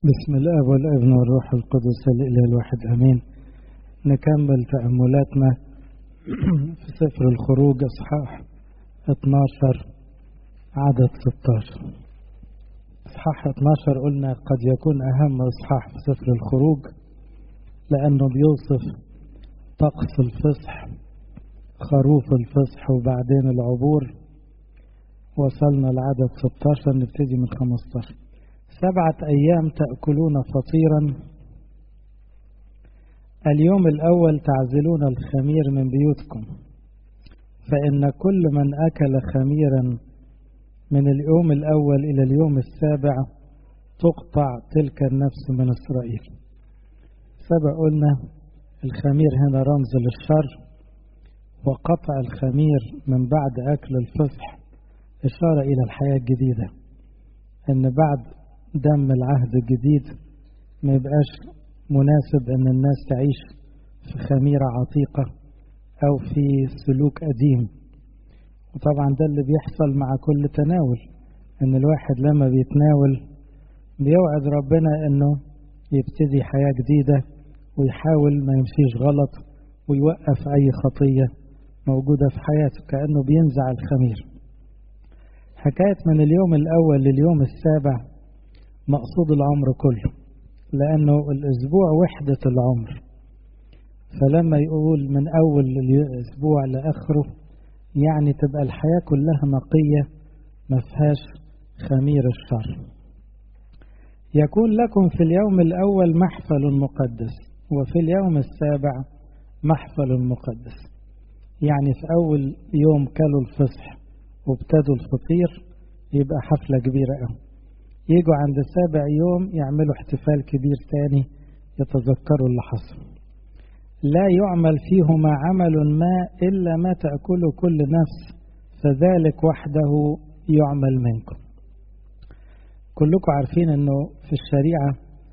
بسم الاب والابن والروح القدس الاله الواحد امين نكمل تاملاتنا في سفر الخروج اصحاح 12 عدد 16 اصحاح 12 قلنا قد يكون اهم اصحاح في سفر الخروج لانه بيوصف طقس الفصح خروف الفصح وبعدين العبور وصلنا لعدد 16 نبتدي من 15 سبعة أيام تأكلون فطيرا اليوم الأول تعزلون الخمير من بيوتكم فإن كل من أكل خميرا من اليوم الأول إلى اليوم السابع تقطع تلك النفس من إسرائيل سبع قلنا الخمير هنا رمز للشر وقطع الخمير من بعد أكل الفصح إشارة إلى الحياة الجديدة إن بعد دم العهد الجديد ما يبقاش مناسب ان الناس تعيش في خميرة عتيقة او في سلوك قديم وطبعا ده اللي بيحصل مع كل تناول ان الواحد لما بيتناول بيوعد ربنا انه يبتدي حياة جديدة ويحاول ما يمشيش غلط ويوقف اي خطية موجودة في حياته كأنه بينزع الخمير حكاية من اليوم الأول لليوم السابع مقصود العمر كله لأنه الأسبوع وحدة العمر فلما يقول من أول الأسبوع لآخره يعني تبقى الحياة كلها نقية ما فيهاش خمير الشر يكون لكم في اليوم الأول محفل مقدس وفي اليوم السابع محفل مقدس يعني في أول يوم كلوا الفصح وابتدوا الفطير يبقى حفلة كبيرة قوي يجوا عند سابع يوم يعملوا احتفال كبير تاني يتذكروا اللي حصل لا يعمل فيهما عمل ما إلا ما تأكله كل نفس فذلك وحده يعمل منكم كلكم عارفين أنه في الشريعة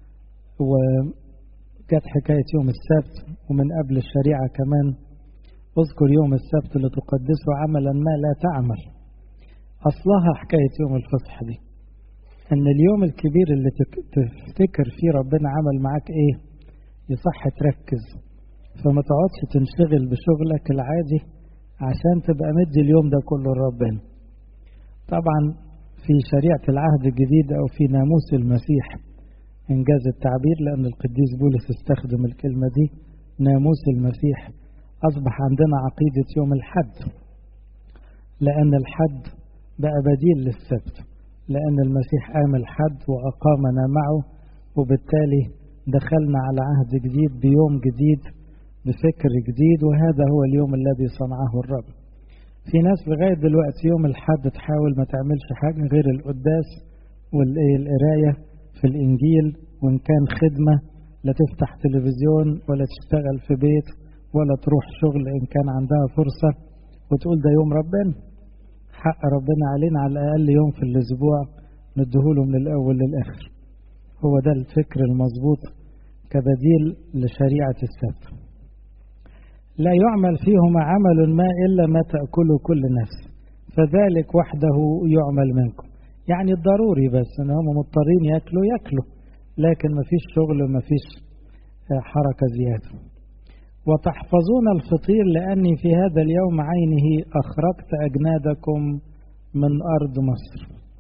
وجت حكاية يوم السبت ومن قبل الشريعة كمان اذكر يوم السبت لتقدسه عملا ما لا تعمل أصلها حكاية يوم الفصح دي ان اليوم الكبير اللي تفتكر فيه ربنا عمل معاك ايه يصح تركز فما تقعدش تنشغل بشغلك العادي عشان تبقى مدي اليوم ده كله لربنا طبعا في شريعة العهد الجديد او في ناموس المسيح انجاز التعبير لان القديس بولس استخدم الكلمة دي ناموس المسيح اصبح عندنا عقيدة يوم الحد لان الحد بقى بديل للسبت لأن المسيح قام الحد وأقامنا معه وبالتالي دخلنا على عهد جديد بيوم جديد بفكر جديد وهذا هو اليوم الذي صنعه الرب في ناس لغاية دلوقتي يوم الحد تحاول ما تعملش حاجة غير القداس والقراية في الإنجيل وإن كان خدمة لا تفتح تلفزيون ولا تشتغل في بيت ولا تروح شغل إن كان عندها فرصة وتقول ده يوم ربنا حق ربنا علينا على الأقل يوم في الأسبوع ندهوله من الأول للآخر هو ده الفكر المظبوط كبديل لشريعة السبت لا يعمل فيهما عمل ما إلا ما تأكله كل نفس فذلك وحده يعمل منكم يعني الضروري بس ان هم مضطرين ياكلوا ياكلوا لكن ما فيش شغل وما فيش حركة زيادة وتحفظون الفطير لأني في هذا اليوم عينه أخرجت أجنادكم من أرض مصر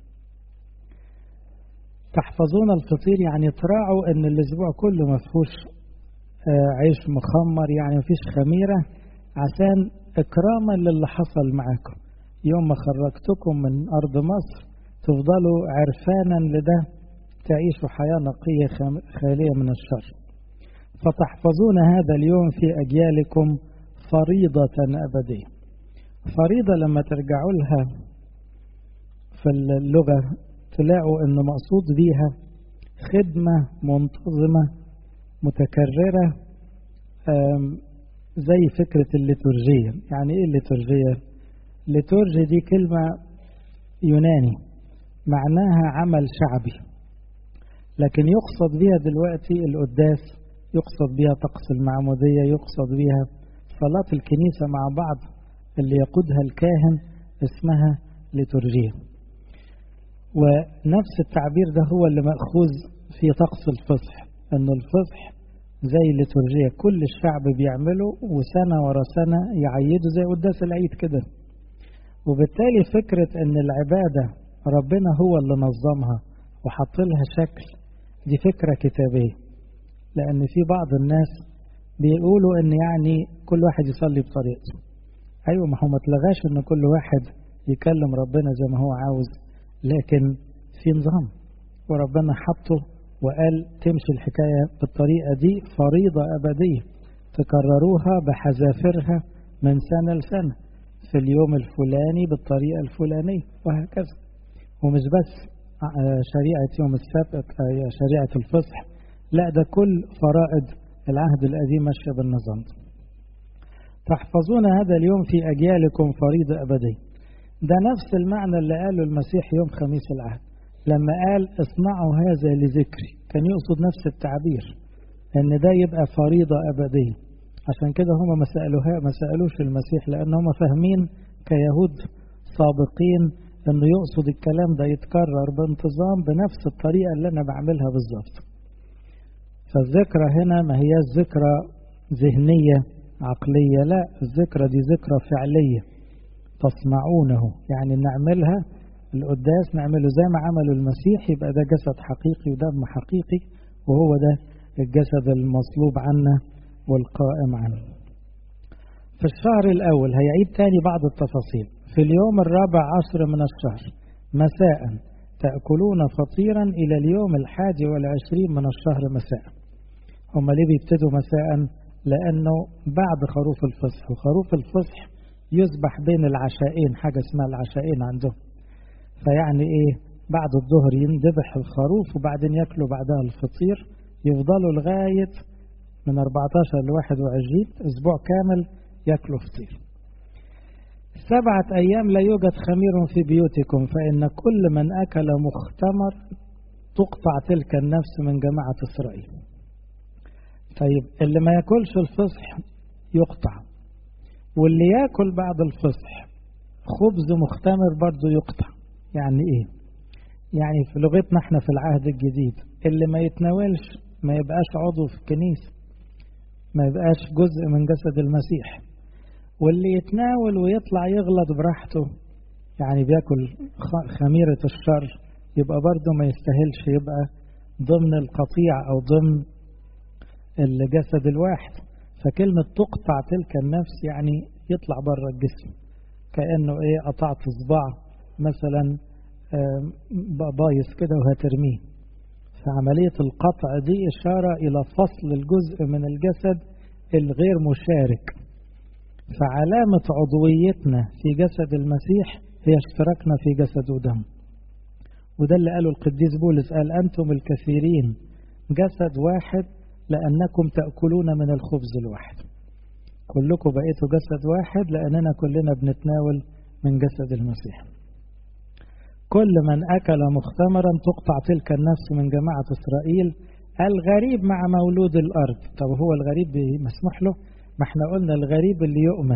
تحفظون الفطير يعني تراعوا أن الأسبوع كله ما فيهوش عيش مخمر يعني ما فيش خميرة عشان إكراما للي حصل معاكم يوم ما خرجتكم من أرض مصر تفضلوا عرفانا لده تعيشوا حياة نقية خالية من الشر فتحفظون هذا اليوم في أجيالكم فريضة أبدية فريضة لما ترجعوا لها في اللغة تلاقوا أن مقصود بيها خدمة منتظمة متكررة زي فكرة الليتورجية يعني إيه الليتورجية؟ الليتورجي دي كلمة يوناني معناها عمل شعبي لكن يقصد بها دلوقتي القداس يقصد بها طقس المعمودية يقصد بها صلاة الكنيسة مع بعض اللي يقودها الكاهن اسمها ليتورجية ونفس التعبير ده هو اللي مأخوذ في طقس الفصح أن الفصح زي الليتورجية كل الشعب بيعمله وسنة ورا سنة يعيدوا زي قداس العيد كده وبالتالي فكرة أن العبادة ربنا هو اللي نظمها وحط لها شكل دي فكرة كتابية لأن في بعض الناس بيقولوا أن يعني كل واحد يصلي بطريقته أيوة ما هو ما تلغاش أن كل واحد يكلم ربنا زي ما هو عاوز لكن في نظام وربنا حطه وقال تمشي الحكاية بالطريقة دي فريضة أبدية تكرروها بحذافيرها من سنة لسنة في اليوم الفلاني بالطريقة الفلانية وهكذا ومش بس شريعة يوم السبت شريعة الفصح لا ده كل فرائض العهد القديم ماشية بالنظام ده تحفظون هذا اليوم في أجيالكم فريضة أبدية ده نفس المعنى اللي قاله المسيح يوم خميس العهد لما قال اصنعوا هذا لذكري كان يقصد نفس التعبير ان ده يبقى فريضة أبدية عشان كده هم ما سألوها ما سألوش المسيح لأن هم فاهمين كيهود سابقين انه يقصد الكلام ده يتكرر بانتظام بنفس الطريقة اللي انا بعملها بالظبط فالذكرى هنا ما هي ذكرى ذهنية عقلية لا الذكرى دي ذكرى فعلية تصنعونه يعني نعملها القداس نعمله زي ما عملوا المسيح يبقى ده جسد حقيقي ودم حقيقي وهو ده الجسد المصلوب عنا والقائم عنه في الشهر الأول هيعيد تاني بعض التفاصيل في اليوم الرابع عشر من الشهر مساء تأكلون فطيرا إلى اليوم الحادي والعشرين من الشهر مساء هم ليه بيبتدوا مساء لأنه بعد خروف الفصح وخروف الفصح يذبح بين العشاءين حاجة اسمها العشاءين عندهم فيعني ايه بعد الظهر ينذبح الخروف وبعدين ياكلوا بعدها الفطير يفضلوا لغاية من 14 ل 21 اسبوع كامل ياكلوا فطير سبعة أيام لا يوجد خمير في بيوتكم فإن كل من أكل مختمر تقطع تلك النفس من جماعة إسرائيل طيب اللي ما ياكلش الفصح يقطع واللي ياكل بعد الفصح خبز مختمر برضه يقطع يعني ايه يعني في لغتنا احنا في العهد الجديد اللي ما يتناولش ما يبقاش عضو في الكنيسة ما يبقاش جزء من جسد المسيح واللي يتناول ويطلع يغلط براحته يعني بياكل خميرة الشر يبقى برضه ما يستاهلش يبقى ضمن القطيع أو ضمن الجسد الواحد فكلمة تقطع تلك النفس يعني يطلع بره الجسم كأنه ايه قطعت صباع مثلا بايظ كده وهترميه فعملية القطع دي إشارة إلى فصل الجزء من الجسد الغير مشارك فعلامة عضويتنا في جسد المسيح هي اشتراكنا في جسد ودم وده اللي قاله القديس بولس قال أنتم الكثيرين جسد واحد لأنكم تأكلون من الخبز الواحد كلكم بقيتوا جسد واحد لأننا كلنا بنتناول من جسد المسيح كل من أكل مختمرا تقطع تلك النفس من جماعة إسرائيل الغريب مع مولود الأرض طب هو الغريب مسموح له ما احنا قلنا الغريب اللي يؤمن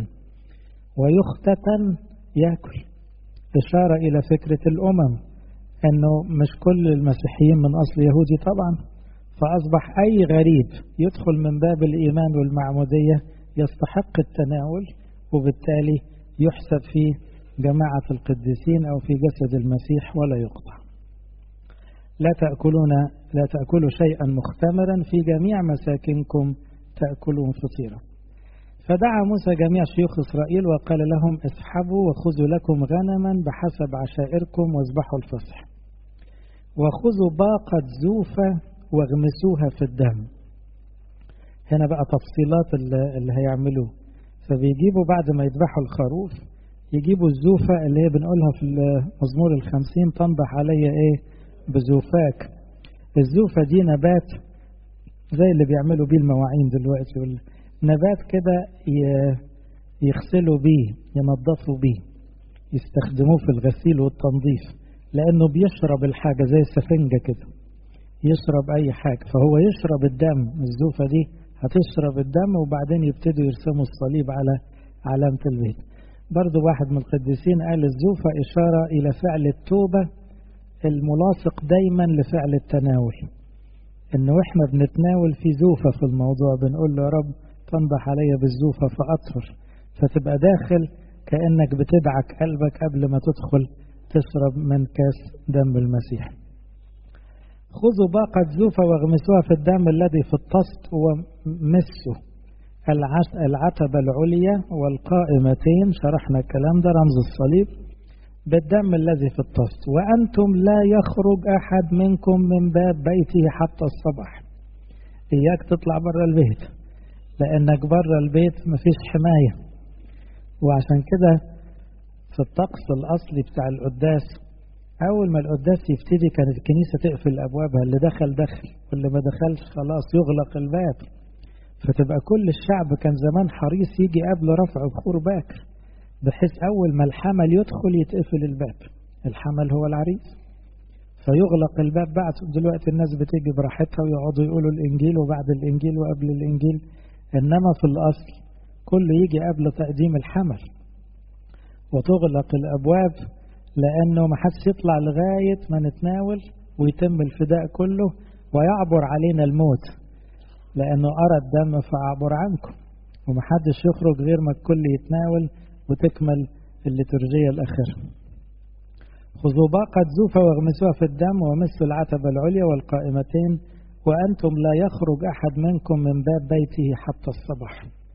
ويختتن يأكل إشارة إلى فكرة الأمم أنه مش كل المسيحيين من أصل يهودي طبعا فأصبح أي غريب يدخل من باب الإيمان والمعمودية يستحق التناول وبالتالي يحسب فيه جماعة القديسين أو في جسد المسيح ولا يقطع لا تأكلون لا تأكلوا شيئا مختمرا في جميع مساكنكم تأكلون فطيرا فدعا موسى جميع شيوخ إسرائيل وقال لهم اسحبوا وخذوا لكم غنما بحسب عشائركم واذبحوا الفصح وخذوا باقة زوفة واغمسوها في الدم هنا بقى تفصيلات اللي هيعملوه فبيجيبوا بعد ما يذبحوا الخروف يجيبوا الزوفة اللي هي بنقولها في المزمور الخمسين تنضح علي ايه بزوفاك الزوفة دي نبات زي اللي بيعملوا بيه المواعين دلوقتي نبات كده يغسلوا بيه ينظفوا بيه يستخدموه في الغسيل والتنظيف لأنه بيشرب الحاجة زي السفنجة كده يشرب أي حاجة فهو يشرب الدم الزوفة دي هتشرب الدم وبعدين يبتدوا يرسموا الصليب على علامة البيت برضو واحد من القديسين قال الزوفة إشارة إلى فعل التوبة الملاصق دايما لفعل التناول إن وإحنا بنتناول في زوفة في الموضوع بنقول له يا رب تنضح عليا بالزوفة فأطهر فتبقى داخل كأنك بتدعك قلبك قبل ما تدخل تشرب من كاس دم المسيح خذوا باقة زوفة واغمسوها في الدم الذي في الطست ومسوا العتبة العليا والقائمتين شرحنا الكلام ده رمز الصليب بالدم الذي في الطست وأنتم لا يخرج أحد منكم من باب بيته حتى الصباح إياك تطلع بره البيت لأنك بره البيت مفيش حماية وعشان كده في الطقس الأصلي بتاع القداس أول ما القداس يبتدي كانت الكنيسة تقفل أبوابها اللي دخل دخل واللي ما دخلش خلاص يغلق الباب فتبقى كل الشعب كان زمان حريص يجي قبل رفع بخور باكر بحيث أول ما الحمل يدخل يتقفل الباب الحمل هو العريس فيغلق الباب بعد دلوقتي الناس بتيجي براحتها ويقعدوا يقولوا الإنجيل وبعد الإنجيل وقبل الإنجيل إنما في الأصل كل يجي قبل تقديم الحمل وتغلق الأبواب لأنه ما حدش يطلع لغاية ما نتناول ويتم الفداء كله ويعبر علينا الموت لأنه أرى الدم فأعبر عنكم ومحدش يخرج غير ما الكل يتناول وتكمل الليتورجية الأخيرة خذوا باقة زوفة واغمسوها في الدم ومسوا العتبة العليا والقائمتين وأنتم لا يخرج أحد منكم من باب بيته حتى الصباح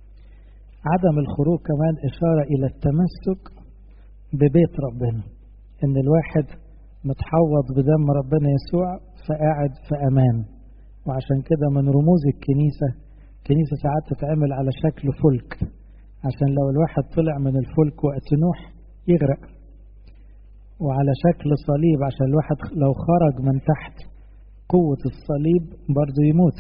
عدم الخروج كمان إشارة إلى التمسك ببيت ربنا إن الواحد متحوط بدم ربنا يسوع فقاعد في أمان وعشان كده من رموز الكنيسة الكنيسة ساعات تتعمل على شكل فلك عشان لو الواحد طلع من الفلك وقت نوح يغرق وعلى شكل صليب عشان الواحد لو خرج من تحت قوة الصليب برضه يموت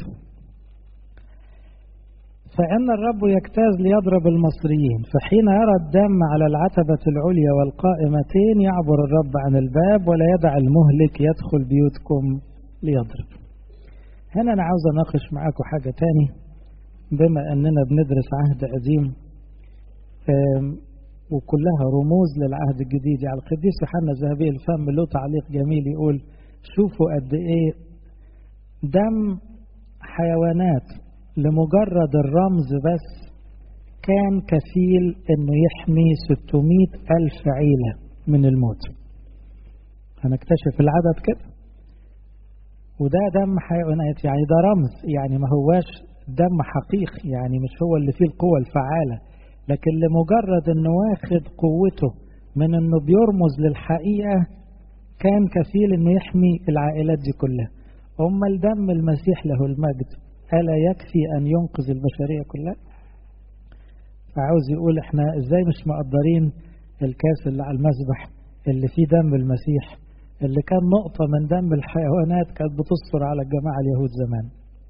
فإن الرب يجتاز ليضرب المصريين فحين يرى الدم على العتبة العليا والقائمتين يعبر الرب عن الباب ولا يدع المهلك يدخل بيوتكم ليضرب هنا أنا عاوز أناقش معاكم حاجة تاني بما أننا بندرس عهد قديم وكلها رموز للعهد الجديد يعني القديس يوحنا الذهبي الفم له تعليق جميل يقول شوفوا قد ايه دم حيوانات لمجرد الرمز بس كان كفيل انه يحمي 600 الف عيلة من الموت هنكتشف العدد كده وده دم حيوانات يعني ده رمز يعني ما هواش دم حقيقي يعني مش هو اللي فيه القوة الفعالة لكن لمجرد انه واخد قوته من انه بيرمز للحقيقة كان كفيل انه يحمي العائلات دي كلها أما الدم المسيح له المجد ألا يكفي أن ينقذ البشرية كلها فعاوز يقول احنا ازاي مش مقدرين الكاس اللي على المذبح اللي فيه دم المسيح اللي كان نقطة من دم الحيوانات كانت بتصفر على الجماعة اليهود زمان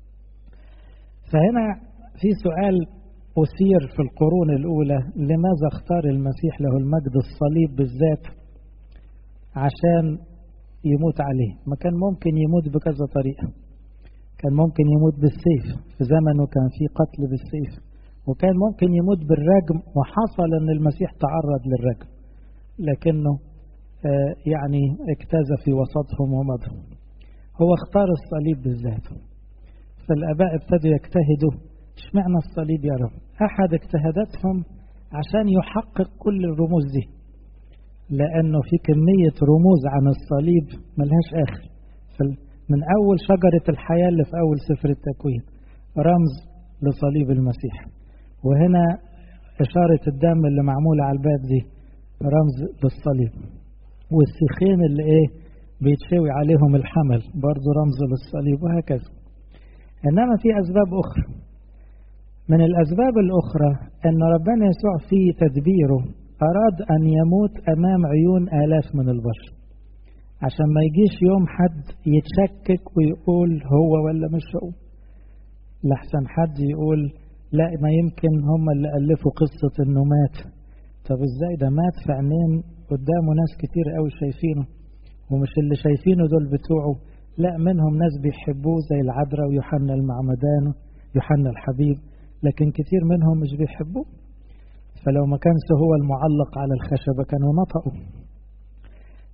فهنا في سؤال أثير في القرون الأولى لماذا اختار المسيح له المجد الصليب بالذات عشان يموت عليه ما كان ممكن يموت بكذا طريقة كان ممكن يموت بالسيف في زمنه كان في قتل بالسيف وكان ممكن يموت بالرجم وحصل أن المسيح تعرض للرجم لكنه آه يعني اجتاز في وسطهم ومضى هو اختار الصليب بالذات فالآباء ابتدوا يجتهدوا اشمعنى الصليب يا رب أحد اجتهاداتهم عشان يحقق كل الرموز دي لأنه في كمية رموز عن الصليب ملهاش آخر من أول شجرة الحياة اللي في أول سفر التكوين رمز لصليب المسيح وهنا إشارة الدم اللي معمولة على الباب دي رمز للصليب والسيخين اللي إيه بيتشوي عليهم الحمل برضو رمز للصليب وهكذا إنما في أسباب أخرى من الأسباب الأخرى أن ربنا يسوع في تدبيره أراد أن يموت أمام عيون آلاف من البشر عشان ما يجيش يوم حد يتشكك ويقول هو ولا مش هو لحسن حد يقول لا ما يمكن هم اللي ألفوا قصة أنه مات طب إزاي ده مات في عينين قدامه ناس كتير قوي شايفينه ومش اللي شايفينه دول بتوعه لا منهم ناس بيحبوه زي العذراء ويوحنا المعمدان يوحنا الحبيب لكن كتير منهم مش بيحبوه فلو ما كانش هو المعلق على الخشبة كانوا نطقوا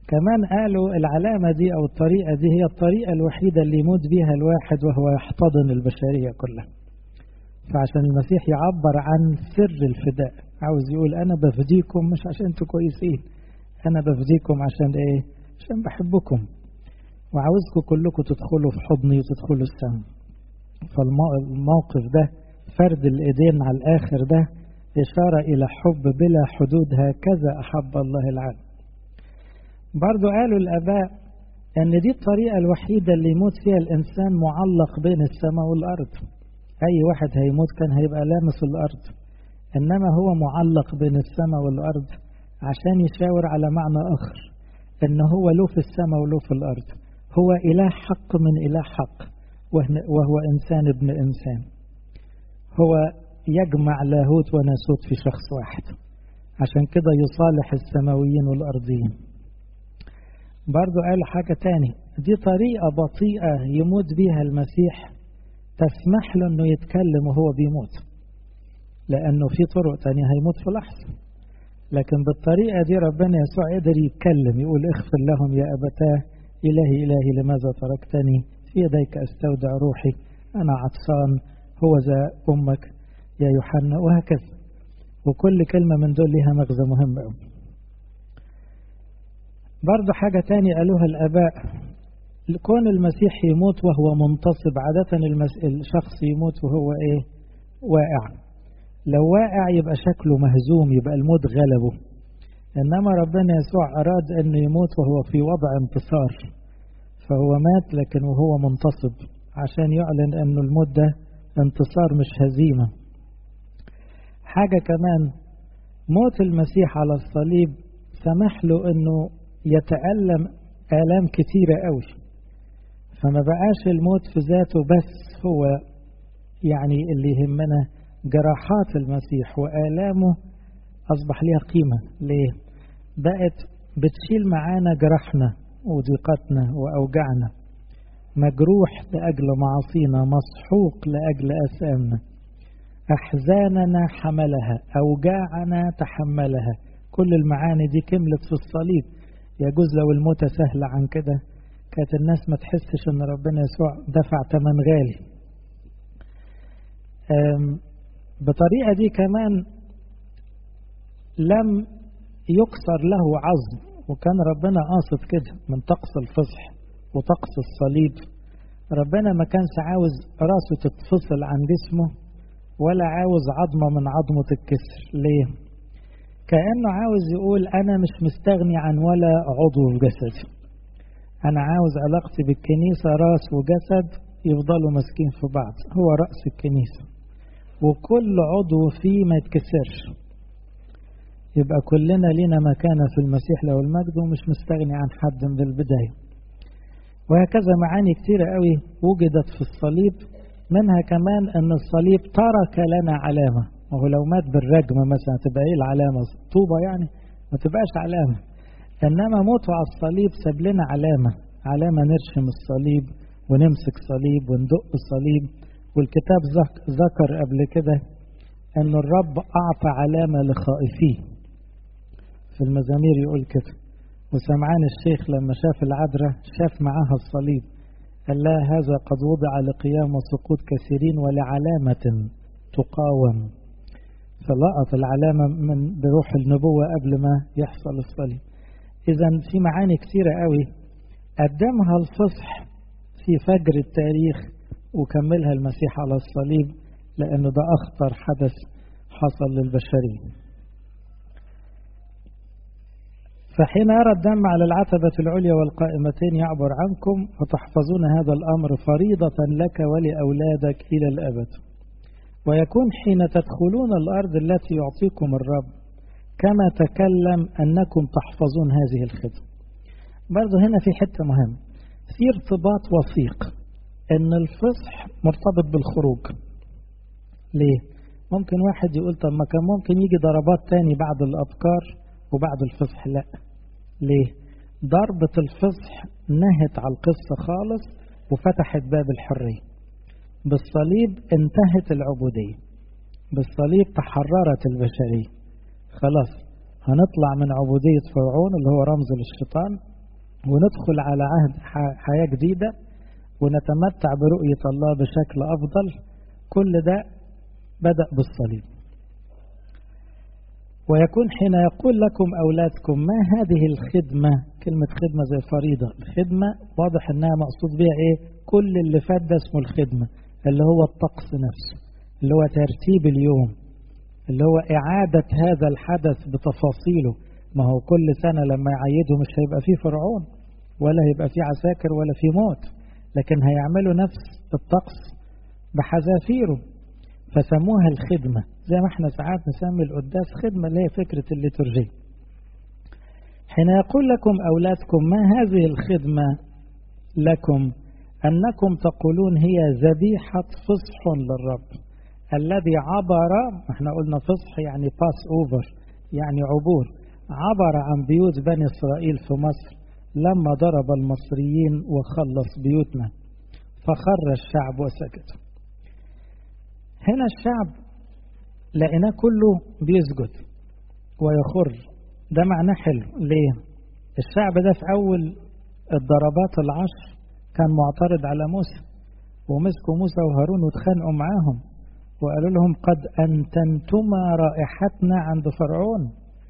كمان قالوا العلامة دي أو الطريقة دي هي الطريقة الوحيدة اللي يموت بيها الواحد وهو يحتضن البشرية كلها فعشان المسيح يعبر عن سر الفداء عاوز يقول أنا بفديكم مش عشان أنتوا كويسين أنا بفديكم عشان إيه عشان بحبكم وعاوزكم كلكم تدخلوا في حضني وتدخلوا السماء فالموقف ده فرد الإيدين على الآخر ده إشارة إلى حب بلا حدود هكذا أحب الله العالم برضو قالوا الآباء أن دي الطريقة الوحيدة اللي يموت فيها الإنسان معلق بين السماء والأرض أي واحد هيموت كان هيبقى لامس الأرض إنما هو معلق بين السماء والأرض عشان يشاور على معنى آخر إن هو له في السماء وله في الأرض هو إله حق من إله حق وهو إنسان ابن إنسان هو يجمع لاهوت وناسوت في شخص واحد عشان كده يصالح السماويين والأرضيين برضو قال حاجة تاني دي طريقة بطيئة يموت بيها المسيح تسمح له انه يتكلم وهو بيموت لانه في طرق تانية هيموت في لحظة لكن بالطريقة دي ربنا يسوع قدر يتكلم يقول اغفر لهم يا أبتاه إلهي إلهي لماذا تركتني في يديك أستودع روحي أنا عطسان هو ذا أمك يا يوحنا وهكذا وكل كلمة من دول لها مغزى مهم قوي برضه حاجة تانية قالوها الآباء كون المسيح يموت وهو منتصب عادة المس... الشخص يموت وهو إيه واقع لو واقع يبقى شكله مهزوم يبقى الموت غلبه إنما ربنا يسوع أراد أنه يموت وهو في وضع انتصار فهو مات لكن وهو منتصب عشان يعلن أنه الموت ده انتصار مش هزيمة حاجة كمان موت المسيح على الصليب سمح له أنه يتألم آلام كتيرة قوي فما بقاش الموت في ذاته بس هو يعني اللي يهمنا جراحات المسيح وآلامه أصبح ليها قيمة ليه؟ بقت بتشيل معانا جرحنا وضيقتنا وأوجعنا مجروح لأجل معاصينا مسحوق لأجل أسامنا أحزاننا حملها أوجاعنا تحملها كل المعاني دي كملت في الصليب يجوز لو الموتة سهلة عن كده كانت الناس ما تحسش ان ربنا يسوع دفع ثمن غالي بطريقة دي كمان لم يكسر له عظم وكان ربنا قاصد كده من طقس الفصح وطقس الصليب ربنا ما كانش عاوز راسه تتفصل عن جسمه ولا عاوز عظمة من عظمه تتكسر ليه كأنه عاوز يقول أنا مش مستغني عن ولا عضو في جسدي أنا عاوز علاقتي بالكنيسة راس وجسد يفضلوا ماسكين في بعض هو رأس الكنيسة وكل عضو فيه ما يتكسرش يبقى كلنا لنا مكانة في المسيح له المجد ومش مستغني عن حد من البداية وهكذا معاني كتيرة قوي وجدت في الصليب منها كمان أن الصليب ترك لنا علامة وهو لو مات بالرجم مثلا تبقى ايه العلامة طوبة يعني ما تبقاش علامة إنما موته على الصليب ساب لنا علامة علامة نرشم الصليب ونمسك صليب وندق الصليب والكتاب ذكر قبل كده أن الرب أعطى علامة لخائفيه في المزامير يقول كده وسمعان الشيخ لما شاف العذراء شاف معاها الصليب قال لها هذا قد وضع لقيام وسقوط كثيرين ولعلامة تقاوم فلقط العلامة من بروح النبوة قبل ما يحصل الصليب إذا في معاني كثيرة قوي قدمها الفصح في فجر التاريخ وكملها المسيح على الصليب لأنه ده أخطر حدث حصل للبشرية فحين يرى الدم على العتبة العليا والقائمتين يعبر عنكم فتحفظون هذا الأمر فريضة لك ولأولادك إلى الأبد ويكون حين تدخلون الأرض التي يعطيكم الرب كما تكلم أنكم تحفظون هذه الخدمة برضو هنا في حتة مهمة في ارتباط وثيق أن الفصح مرتبط بالخروج ليه؟ ممكن واحد يقول طب ما كان ممكن يجي ضربات تاني بعد الأبكار وبعد الفصح لا ليه؟ ضربة الفصح نهت على القصة خالص وفتحت باب الحرية بالصليب انتهت العبودية بالصليب تحررت البشرية خلاص هنطلع من عبودية فرعون اللي هو رمز للشيطان وندخل على عهد حياة جديدة ونتمتع برؤية الله بشكل أفضل كل ده بدأ بالصليب ويكون حين يقول لكم أولادكم ما هذه الخدمة كلمة خدمة زي فريضة الخدمة واضح أنها مقصود بها إيه كل اللي فات ده اسمه الخدمة اللي هو الطقس نفسه اللي هو ترتيب اليوم اللي هو إعادة هذا الحدث بتفاصيله ما هو كل سنة لما يعيدوا مش هيبقى فيه فرعون ولا هيبقى فيه عساكر ولا فيه موت لكن هيعملوا نفس الطقس بحذافيره فسموها الخدمة زي ما احنا ساعات نسمي القداس خدمة اللي هي فكرة الليتورجية حين يقول لكم أولادكم ما هذه الخدمة لكم أنكم تقولون هي ذبيحة فصح للرب الذي عبر احنا قلنا فصح يعني باس اوفر يعني عبور عبر عن بيوت بني إسرائيل في مصر لما ضرب المصريين وخلص بيوتنا فخر الشعب وسكت هنا الشعب لقيناه كله بيسجد ويخر ده معناه حلو ليه الشعب ده في أول الضربات العشر كان معترض على موسى ومسكوا موسى وهارون واتخانقوا معاهم وقالوا لهم قد أنتنتما رائحتنا عند فرعون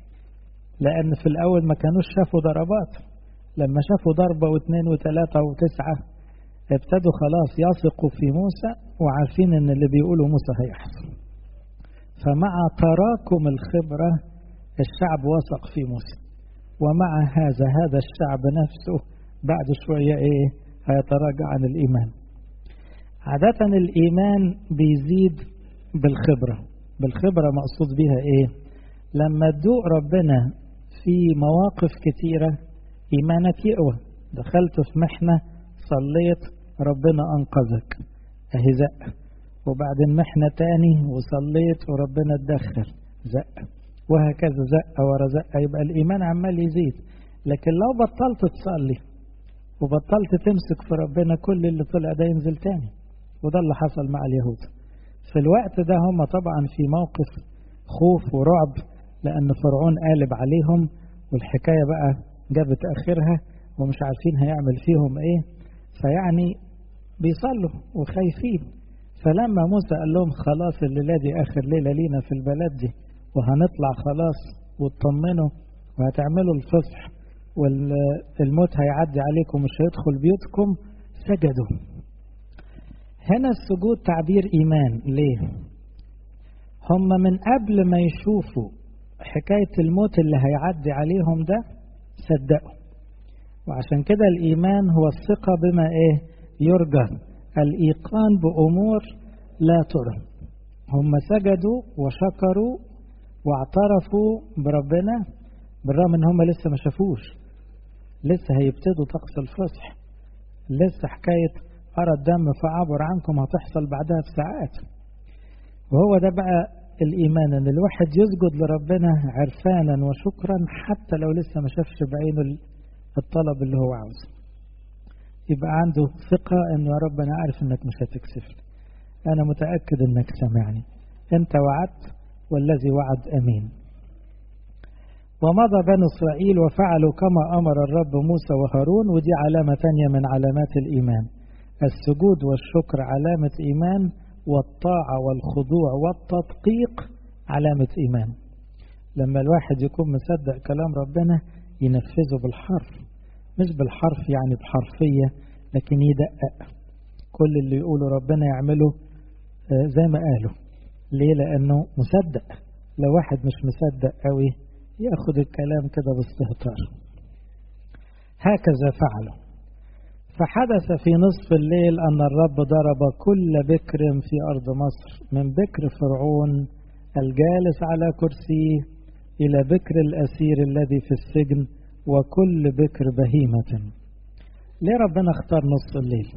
لأن في الأول ما كانوش شافوا ضربات لما شافوا ضربة واثنين وثلاثة وتسعة ابتدوا خلاص يثقوا في موسى وعارفين ان اللي بيقولوا موسى هيحصل فمع تراكم الخبرة الشعب وثق في موسى ومع هذا هذا الشعب نفسه بعد شوية ايه هيتراجع عن الإيمان عادة الإيمان بيزيد بالخبرة بالخبرة مقصود بها ايه لما تدوق ربنا في مواقف كتيرة إيمانك يقوى دخلت في محنة صليت ربنا أنقذك أهي زق وبعدين محنة تاني وصليت وربنا اتدخل زق وهكذا زق ورا زق يبقى الإيمان عمال يزيد لكن لو بطلت تصلي وبطلت تمسك في ربنا كل اللي طلع ده ينزل تاني وده اللي حصل مع اليهود في الوقت ده هم طبعا في موقف خوف ورعب لأن فرعون قالب عليهم والحكاية بقى جابت آخرها ومش عارفين هيعمل فيهم إيه فيعني بيصلوا وخايفين فلما موسى قال لهم خلاص الليلة دي آخر ليلة لينا في البلد دي وهنطلع خلاص واطمنوا وهتعملوا الفصح والموت هيعدي عليكم مش هيدخل بيوتكم سجدوا هنا السجود تعبير إيمان ليه هم من قبل ما يشوفوا حكاية الموت اللي هيعدي عليهم ده صدقوا وعشان كده الإيمان هو الثقة بما إيه يرجى الإيقان بأمور لا ترى هم سجدوا وشكروا واعترفوا بربنا بالرغم ان هم لسه ما شافوش لسه هيبتدوا طقس الفصح لسه حكاية أرى الدم فعبر عنكم هتحصل بعدها بساعات وهو ده بقى الإيمان إن الواحد يسجد لربنا عرفانا وشكرا حتى لو لسه ما شافش بعينه الطلب اللي هو عاوزه يبقى عنده ثقة إنه يا رب أنا عارف إنك مش هتكسفني أنا متأكد إنك سامعني أنت وعدت والذي وعد أمين ومضى بنو إسرائيل وفعلوا كما أمر الرب موسى وهارون ودي علامة تانية من علامات الإيمان السجود والشكر علامة إيمان والطاعة والخضوع والتدقيق علامة إيمان لما الواحد يكون مصدق كلام ربنا ينفذه بالحرف مش بالحرف يعني بحرفية لكن يدقق كل اللي يقوله ربنا يعمله زي ما قاله ليه لأنه مصدق لو واحد مش مصدق قوي ياخد الكلام كده باستهتار هكذا فعلوا فحدث في نصف الليل أن الرب ضرب كل بكر في أرض مصر من بكر فرعون الجالس على كرسيه إلى بكر الأسير الذي في السجن وكل بكر بهيمة ليه ربنا اختار نصف الليل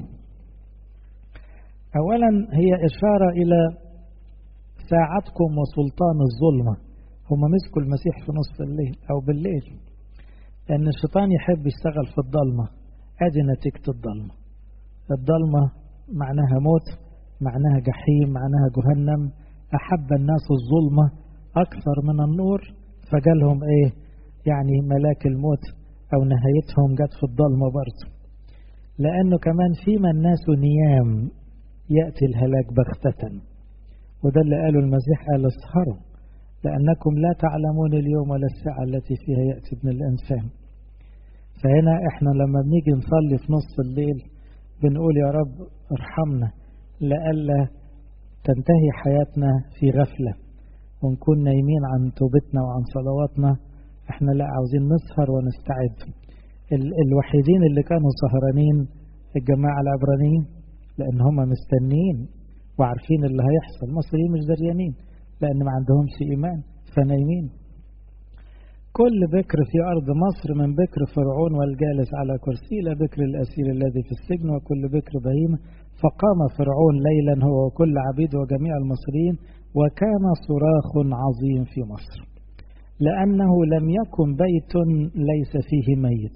أولا هي إشارة إلى ساعتكم وسلطان الظلمة هم مسكوا المسيح في نصف الليل أو بالليل لأن الشيطان يحب يشتغل في الضلمة أدي نتيجة الضلمة الضلمة معناها موت معناها جحيم معناها جهنم أحب الناس الظلمة أكثر من النور فجالهم إيه يعني ملاك الموت أو نهايتهم جت في الضلمة برضه لأنه كمان فيما الناس نيام يأتي الهلاك بغتة وده اللي قاله المسيح قال اسهروا لأنكم لا تعلمون اليوم ولا الساعة التي فيها يأتي ابن الإنسان فهنا احنا لما بنيجي نصلي في نص الليل بنقول يا رب ارحمنا لئلا تنتهي حياتنا في غفلة ونكون نايمين عن توبتنا وعن صلواتنا احنا لا عاوزين نسهر ونستعد ال الوحيدين اللي كانوا سهرانين الجماعة العبرانيين لأن هم مستنيين وعارفين اللي هيحصل المصريين مش دريانين لأن ما عندهمش إيمان فنايمين كل بكر في أرض مصر من بكر فرعون والجالس على كرسي إلى بكر الأسير الذي في السجن وكل بكر بهيمة فقام فرعون ليلا هو وكل عبيد وجميع المصريين وكان صراخ عظيم في مصر لأنه لم يكن بيت ليس فيه ميت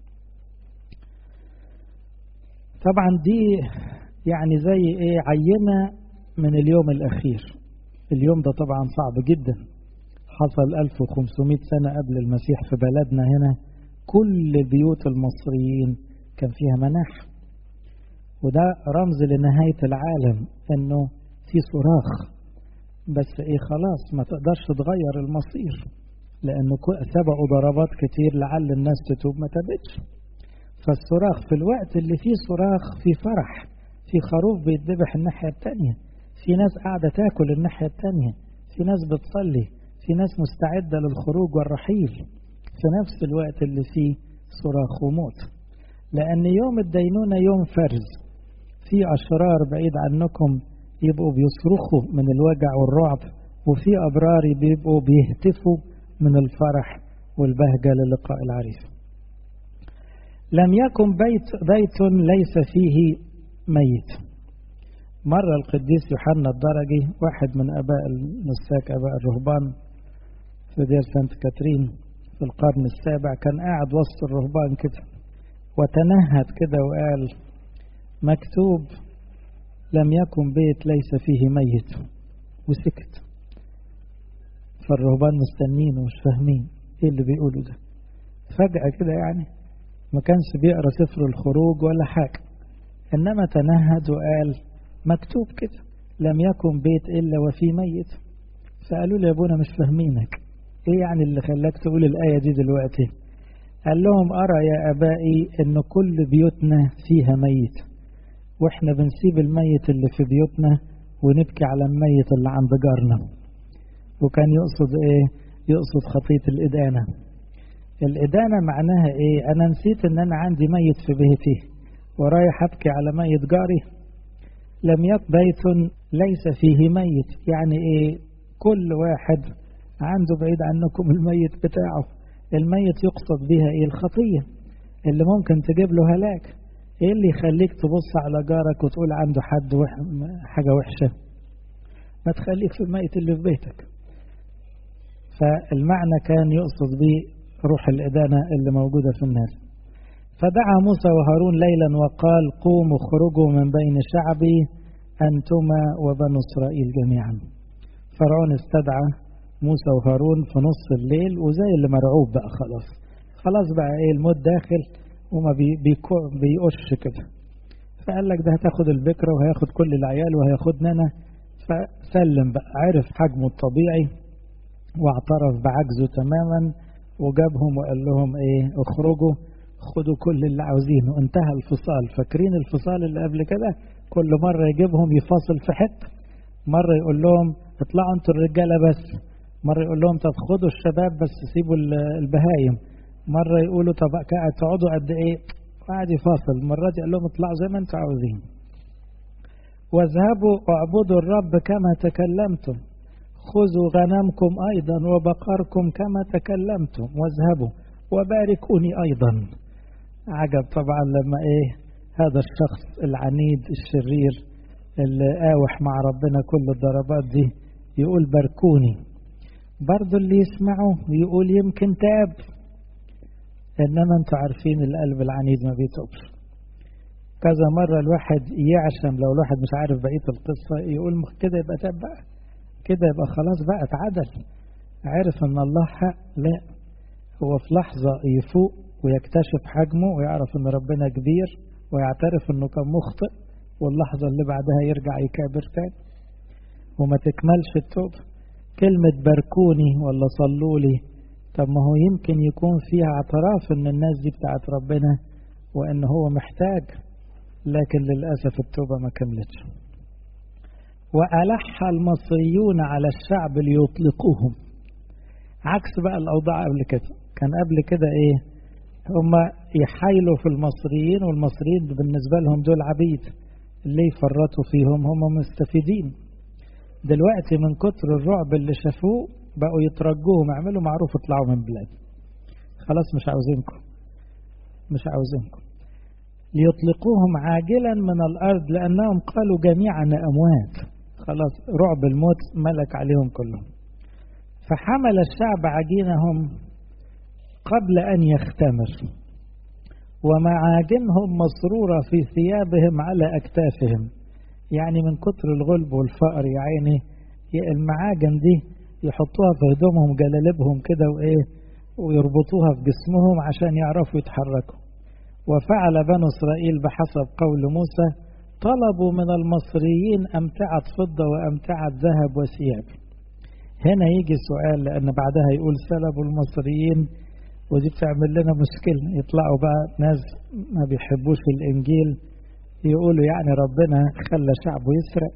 طبعا دي يعني زي ايه عينة من اليوم الأخير اليوم ده طبعا صعب جدا حصل 1500 سنة قبل المسيح في بلدنا هنا كل بيوت المصريين كان فيها مناح وده رمز لنهاية العالم انه في صراخ بس ايه خلاص ما تقدرش تغير المصير لانه سبقوا ضربات كتير لعل الناس تتوب ما تابتش فالصراخ في الوقت اللي فيه صراخ في فرح في خروف بيتذبح الناحية التانية في ناس قاعدة تاكل الناحية التانية في ناس بتصلي في ناس مستعدة للخروج والرحيل في نفس الوقت اللي فيه صراخ وموت لأن يوم الدينونة يوم فرز في أشرار بعيد عنكم يبقوا بيصرخوا من الوجع والرعب وفي أبرار بيبقوا بيهتفوا من الفرح والبهجة للقاء العريس لم يكن بيت, بيت ليس فيه ميت مرة القديس يوحنا الدرجي واحد من أباء المساك أباء الرهبان في دير سانت كاترين في القرن السابع كان قاعد وسط الرهبان كده وتنهد كده وقال مكتوب لم يكن بيت ليس فيه ميت وسكت فالرهبان مستنين ومش فاهمين ايه اللي بيقولوا ده فجأة كده يعني ما كانش بيقرا سفر الخروج ولا حاجة إنما تنهد وقال مكتوب كده لم يكن بيت إلا وفيه ميت فقالوا له يا ابونا مش فاهمينك ايه يعني اللي خلاك تقول الآية دي دلوقتي قال لهم أرى يا أبائي إن كل بيوتنا فيها ميت وإحنا بنسيب الميت اللي في بيوتنا ونبكي على الميت اللي عند جارنا وكان يقصد إيه يقصد خطية الإدانة الإدانة معناها إيه أنا نسيت إن أنا عندي ميت في بيتي ورايح أبكي على ميت جاري لم يك بيت ليس فيه ميت يعني إيه كل واحد عنده بعيد عنكم الميت بتاعه الميت يقصد بها ايه الخطية اللي ممكن تجيب له هلاك ايه اللي يخليك تبص على جارك وتقول عنده حد وح... حاجة وحشة ما تخليك في الميت اللي في بيتك فالمعنى كان يقصد به روح الإدانة اللي موجودة في الناس فدعا موسى وهارون ليلا وقال قوموا اخرجوا من بين شعبي أنتما وبنو إسرائيل جميعا فرعون استدعى موسى وهارون في نص الليل وزي اللي مرعوب بقى خلاص خلاص بقى ايه الموت داخل وما بي بيقش كده فقال لك ده هتاخد البكرة وهياخد كل العيال وهياخدنا انا فسلم بقى عرف حجمه الطبيعي واعترف بعجزه تماما وجابهم وقال لهم ايه اخرجوا خدوا كل اللي عاوزينه انتهى الفصال فاكرين الفصال اللي قبل كده كل مرة يجيبهم يفاصل في حتة مرة يقول لهم اطلعوا انتوا الرجالة بس مرة يقول لهم طب خدوا الشباب بس سيبوا البهايم مرة يقولوا طب تقعدوا قد ايه قاعد يفاصل مرات يقول لهم اطلعوا زي ما انتم عاوزين واذهبوا واعبدوا الرب كما تكلمتم خذوا غنمكم ايضا وبقركم كما تكلمتم واذهبوا وباركوني ايضا عجب طبعا لما ايه هذا الشخص العنيد الشرير اللي قاوح مع ربنا كل الضربات دي يقول باركوني برضو اللي يسمعه يقول يمكن تاب انما انتوا عارفين القلب العنيد ما بيتوبش كذا مرة الواحد يعشم لو الواحد مش عارف بقية القصة يقول كده يبقى تاب بقى كده يبقى خلاص بقى اتعدل عرف ان الله حق لا هو في لحظة يفوق ويكتشف حجمه ويعرف ان ربنا كبير ويعترف انه كان مخطئ واللحظة اللي بعدها يرجع يكابر تاني وما تكملش التوبة كلمة باركوني ولا صلوا لي طب ما هو يمكن يكون فيها اعتراف ان الناس دي بتاعت ربنا وان هو محتاج لكن للأسف التوبة ما كملتش وألح المصريون على الشعب ليطلقوهم عكس بقى الأوضاع قبل كده كان قبل كده إيه هم يحايلوا في المصريين والمصريين بالنسبة لهم دول عبيد اللي يفرطوا فيهم هم مستفيدين دلوقتي من كتر الرعب اللي شافوه بقوا يترجوهم اعملوا معروف اطلعوا من بلاد خلاص مش عاوزينكم مش عاوزينكم ليطلقوهم عاجلا من الأرض لأنهم قالوا جميعا أموات خلاص رعب الموت ملك عليهم كلهم فحمل الشعب عجينهم قبل أن يختمر ومعاجنهم مسرورة في ثيابهم على أكتافهم يعني من كتر الغلب والفقر يا عيني المعاجن دي يحطوها في هدومهم جلالبهم كده وإيه ويربطوها في جسمهم عشان يعرفوا يتحركوا وفعل بنو إسرائيل بحسب قول موسى طلبوا من المصريين أمتعة فضة وأمتعة ذهب وثياب هنا يجي سؤال لأن بعدها يقول سلبوا المصريين ودي بتعمل لنا مشكلة يطلعوا بقى ناس ما بيحبوش الإنجيل يقولوا يعني ربنا خلى شعبه يسرق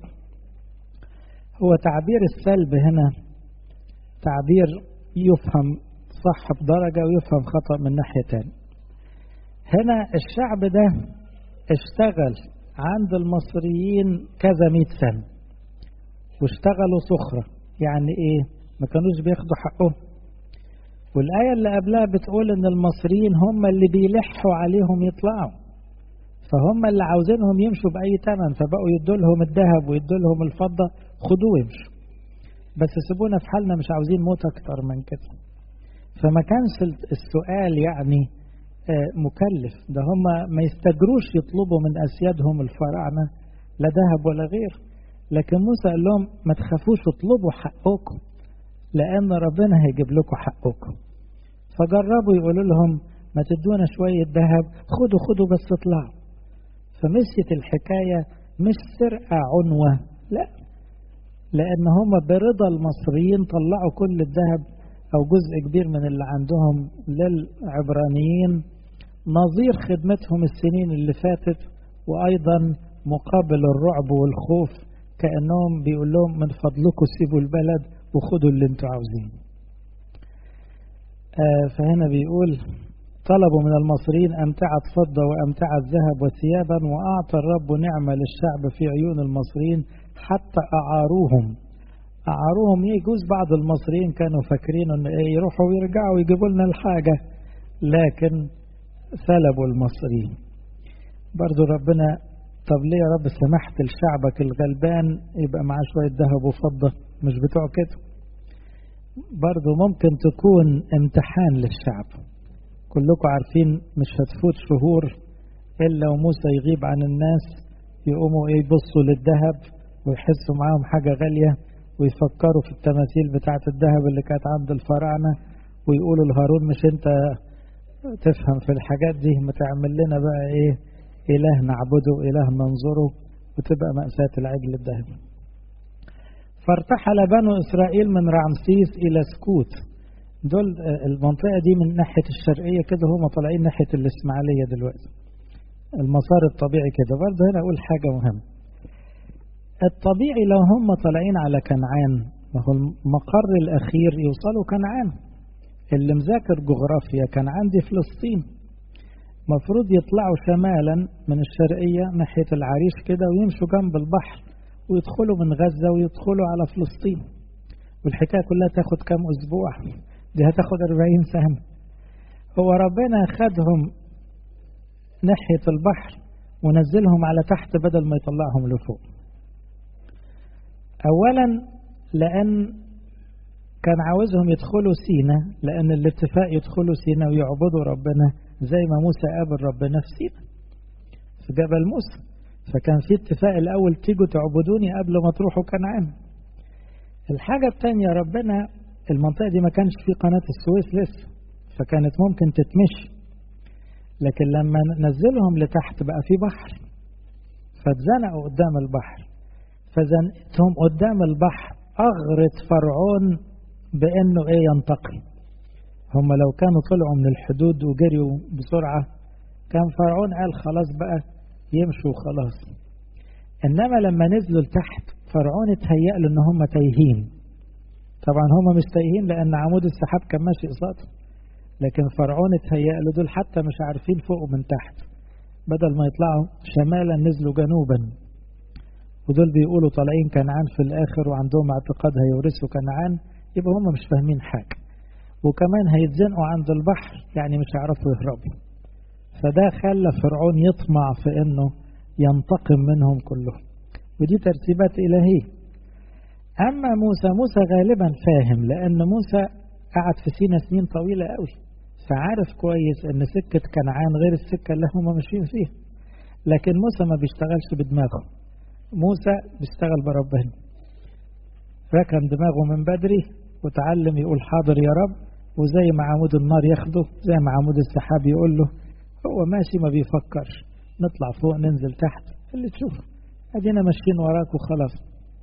هو تعبير السلب هنا تعبير يفهم صح بدرجة ويفهم خطأ من ناحية تانية هنا الشعب ده اشتغل عند المصريين كذا مئة سنة واشتغلوا صخرة يعني ايه ما كانوش بياخدوا حقهم والآية اللي قبلها بتقول ان المصريين هم اللي بيلحوا عليهم يطلعوا فهم اللي عاوزينهم يمشوا بأي ثمن فبقوا يدوا لهم الذهب ويدوا لهم الفضة خدوه وامشوا بس سيبونا في حالنا مش عاوزين موت أكتر من كده فما كانش السؤال يعني مكلف ده هم ما يستجروش يطلبوا من أسيادهم الفراعنة لا ذهب ولا غير لكن موسى قال لهم ما تخافوش اطلبوا حقكم لأن ربنا هيجيب لكم حقكم فجربوا يقولوا لهم ما تدونا شوية ذهب خدوا خدوا بس اطلعوا فمشيت الحكاية مش سرقة عنوة لا لأن هم برضا المصريين طلعوا كل الذهب أو جزء كبير من اللي عندهم للعبرانيين نظير خدمتهم السنين اللي فاتت وأيضا مقابل الرعب والخوف كأنهم بيقول لهم من فضلكم سيبوا البلد وخدوا اللي انتوا عاوزينه آه فهنا بيقول طلبوا من المصريين أمتعة فضة وأمتعة ذهب وثيابا وأعطى الرب نعمة للشعب في عيون المصريين حتى أعاروهم أعاروهم يجوز بعض المصريين كانوا فاكرين أن يروحوا ويرجعوا ويجيبوا لنا الحاجة لكن سلبوا المصريين برضو ربنا طب ليه يا رب سمحت لشعبك الغلبان يبقى معاه شوية ذهب وفضة مش بتوع كده برضو ممكن تكون امتحان للشعب كلكم عارفين مش هتفوت شهور إلا وموسى يغيب عن الناس يقوموا ايه يبصوا للذهب ويحسوا معاهم حاجة غالية ويفكروا في التماثيل بتاعة الذهب اللي كانت عند الفراعنة ويقولوا لهارون مش انت تفهم في الحاجات دي ما تعمل لنا بقى ايه إله نعبده إله ننظره وتبقى مأساة العجل الذهبي فارتحل بنو إسرائيل من رعمسيس إلى سكوت دول المنطقة دي من ناحية الشرقية كده هم طالعين ناحية الإسماعيلية دلوقتي المسار الطبيعي كده برضه هنا أقول حاجة مهمة الطبيعي لو هم طالعين على كنعان ما هو المقر الأخير يوصلوا كنعان اللي مذاكر جغرافيا كنعان دي فلسطين مفروض يطلعوا شمالا من الشرقية ناحية العريش كده ويمشوا جنب البحر ويدخلوا من غزة ويدخلوا على فلسطين والحكاية كلها تاخد كام أسبوع دي هتاخد 40 سنة هو ربنا خدهم ناحية البحر ونزلهم على تحت بدل ما يطلعهم لفوق أولا لأن كان عاوزهم يدخلوا سينا لأن الاتفاق يدخلوا سينا ويعبدوا ربنا زي ما موسى قابل ربنا في سينا في جبل موسى فكان في اتفاق الأول تيجوا تعبدوني قبل ما تروحوا كنعان الحاجة الثانية ربنا المنطقة دي ما كانش في قناة السويس لسه فكانت ممكن تتمشي لكن لما نزلهم لتحت بقى في بحر فاتزنقوا قدام البحر فزنقتهم قدام البحر أغرت فرعون بأنه إيه ينتقم هم لو كانوا طلعوا من الحدود وجريوا بسرعة كان فرعون قال خلاص بقى يمشوا خلاص إنما لما نزلوا لتحت فرعون اتهيأ له إن هم تايهين طبعا هم مش تايهين لأن عمود السحاب كان ماشي قصادهم لكن فرعون اتهيأ له دول حتى مش عارفين فوق ومن تحت بدل ما يطلعوا شمالا نزلوا جنوبا ودول بيقولوا طالعين كنعان في الآخر وعندهم اعتقاد هيورثوا كنعان يبقى هم مش فاهمين حاجة وكمان هيتزنقوا عند البحر يعني مش هيعرفوا يهربوا فده خلى فرعون يطمع في انه ينتقم منهم كلهم ودي ترتيبات إلهية أما موسى موسى غالبا فاهم لأن موسى قعد في سينا سنين طويلة قوي فعارف كويس ان سكة كنعان غير السكة اللي هم ماشيين فيها لكن موسى ما بيشتغلش بدماغه موسى بيشتغل بربنا ركن دماغه من بدري وتعلم يقول حاضر يا رب وزي ما عمود النار ياخده زي ما عمود السحاب يقول له هو ماشي ما بيفكرش نطلع فوق ننزل تحت اللي تشوفه ادينا ماشيين وراك وخلاص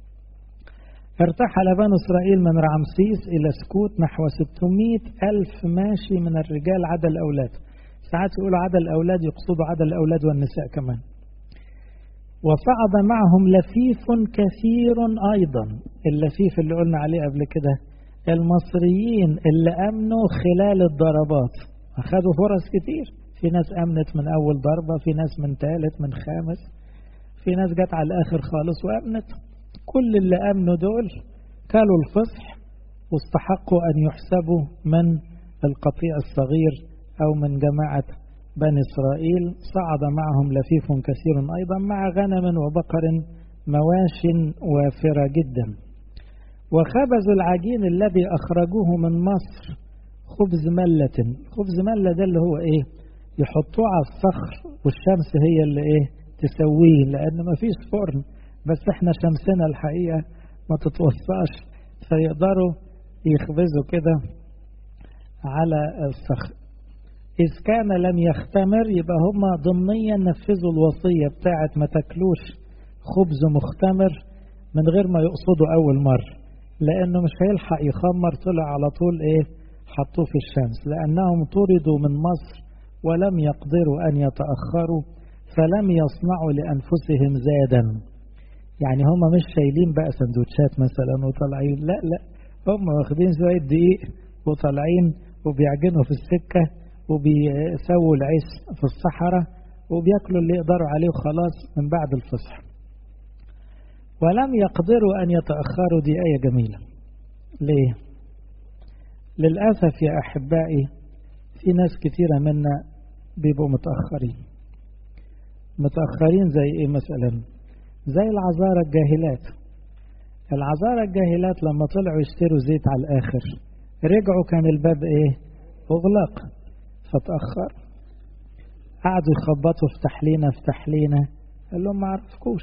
ارتحل بنو إسرائيل من رعمسيس إلى سكوت نحو 600 ألف ماشي من الرجال عدا الأولاد ساعات يقولوا عدا الأولاد يقصدوا عدا الأولاد والنساء كمان وصعد معهم لفيف كثير أيضا اللفيف اللي قلنا عليه قبل كده المصريين اللي أمنوا خلال الضربات أخذوا فرص كتير في ناس أمنت من أول ضربة في ناس من ثالث من خامس في ناس جت على الآخر خالص وأمنت كل اللي أمنوا دول كانوا الفصح واستحقوا أن يحسبوا من القطيع الصغير أو من جماعة بني إسرائيل صعد معهم لفيف كثير أيضا مع غنم وبقر مواش وافرة جدا وخبزوا العجين الذي أخرجوه من مصر خبز ملة خبز ملة ده اللي هو إيه يحطوه على الصخر والشمس هي اللي إيه تسويه لأن ما فيش فرن بس احنا شمسنا الحقيقة ما تتوسعش فيقدروا يخبزوا كده على الصخر إذ كان لم يختمر يبقى هم ضمنيا نفذوا الوصية بتاعت ما تاكلوش خبز مختمر من غير ما يقصدوا أول مرة لأنه مش هيلحق يخمر طلع على طول إيه حطوه في الشمس لأنهم طردوا من مصر ولم يقدروا أن يتأخروا فلم يصنعوا لأنفسهم زادا يعني هم مش شايلين بقى سندوتشات مثلا وطالعين لا لا هم واخدين شوية دقيق وطالعين وبيعجنوا في السكة وبيسووا العيش في الصحراء وبياكلوا اللي يقدروا عليه وخلاص من بعد الفصح ولم يقدروا أن يتأخروا دي آية جميلة ليه؟ للأسف يا أحبائي في ناس كثيرة منا بيبقوا متأخرين متأخرين زي إيه مثلا زي العذارى الجاهلات العذارى الجاهلات لما طلعوا يشتروا زيت على الآخر رجعوا كان الباب إيه أغلق فتأخر قعدوا يخبطوا افتح لينا افتح لينا قال لهم ما عرفكوش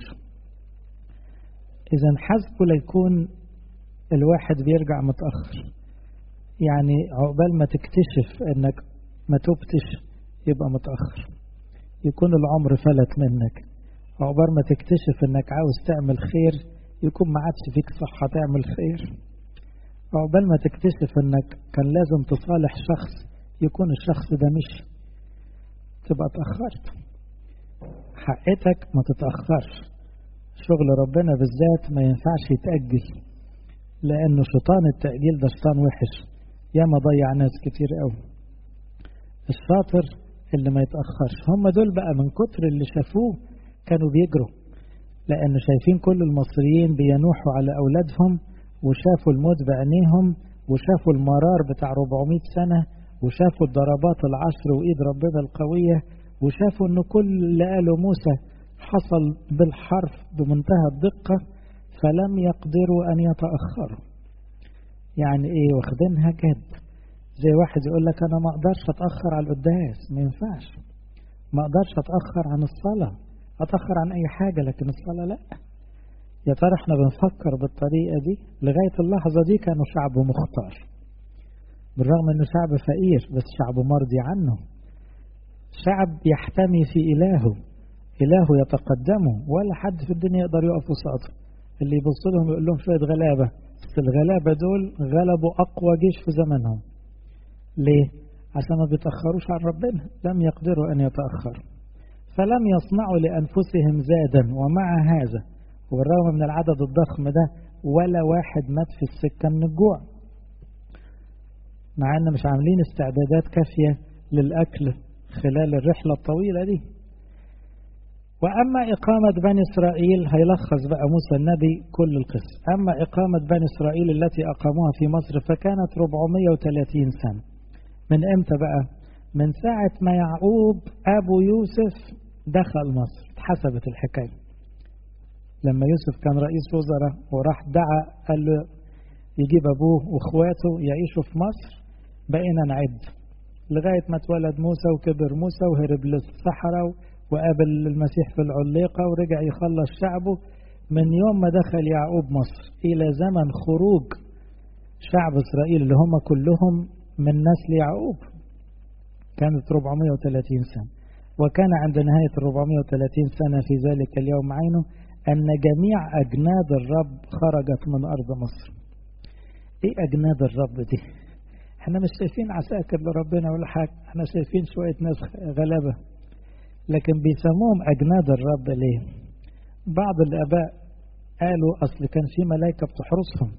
إذا حسبوا ليكون الواحد بيرجع متأخر يعني عقبال ما تكتشف انك ما تبتش يبقى متأخر يكون العمر فلت منك عقبال ما تكتشف انك عاوز تعمل خير يكون ما عادش فيك صحة تعمل خير عقبال ما تكتشف انك كان لازم تصالح شخص يكون الشخص ده مش تبقى اتأخرت حقتك ما تتأخرش شغل ربنا بالذات ما ينفعش يتأجل لأنه شيطان التأجيل ده شيطان وحش ياما ضيع ناس كتير قوي الشاطر اللي ما يتأخرش هم دول بقى من كتر اللي شافوه كانوا بيجروا لأن شايفين كل المصريين بينوحوا على أولادهم وشافوا الموت بعينيهم وشافوا المرار بتاع 400 سنة وشافوا الضربات العشر وإيد ربنا القوية وشافوا أن كل اللي قاله موسى حصل بالحرف بمنتهى الدقة فلم يقدروا أن يتأخروا يعني إيه واخدينها جد زي واحد يقول لك أنا ما أقدرش أتأخر على القداس ما ينفعش ما أقدرش أتأخر عن الصلاة أتأخر عن أي حاجة لكن الصلاة لا يا ترى احنا بنفكر بالطريقة دي لغاية اللحظة دي كانوا شعب مختار بالرغم انه شعب فقير بس شعب مرضي عنه شعب يحتمي في إلهه إلهه يتقدمه ولا حد في الدنيا يقدر يقف وسطه اللي يبص لهم يقول لهم شوية غلابة بس الغلابة دول غلبوا أقوى جيش في زمنهم ليه؟ عشان ما بيتأخروش عن ربنا لم يقدروا أن يتأخروا فلم يصنعوا لأنفسهم زادا ومع هذا وبالرغم من العدد الضخم ده ولا واحد مات في السكة من الجوع مع أن مش عاملين استعدادات كافية للأكل خلال الرحلة الطويلة دي وأما إقامة بني إسرائيل هيلخص بقى موسى النبي كل القصة أما إقامة بني إسرائيل التي أقاموها في مصر فكانت 430 سنة من إمتى بقى؟ من ساعة ما يعقوب أبو يوسف دخل مصر اتحسبت الحكاية لما يوسف كان رئيس وزراء وراح دعا قال له يجيب أبوه وإخواته يعيشوا في مصر بقينا نعد لغاية ما اتولد موسى وكبر موسى وهرب للصحراء وقابل المسيح في العليقة ورجع يخلص شعبه من يوم ما دخل يعقوب مصر إلى زمن خروج شعب إسرائيل اللي هم كلهم من نسل يعقوب كانت 430 سنة وكان عند نهاية 430 سنة في ذلك اليوم عينه أن جميع أجناد الرب خرجت من أرض مصر إيه أجناد الرب دي احنا مش شايفين عساكر لربنا ولا حاجة احنا شايفين شوية ناس غلبة لكن بيسموهم أجناد الرب ليه بعض الآباء قالوا أصل كان في ملائكة بتحرسهم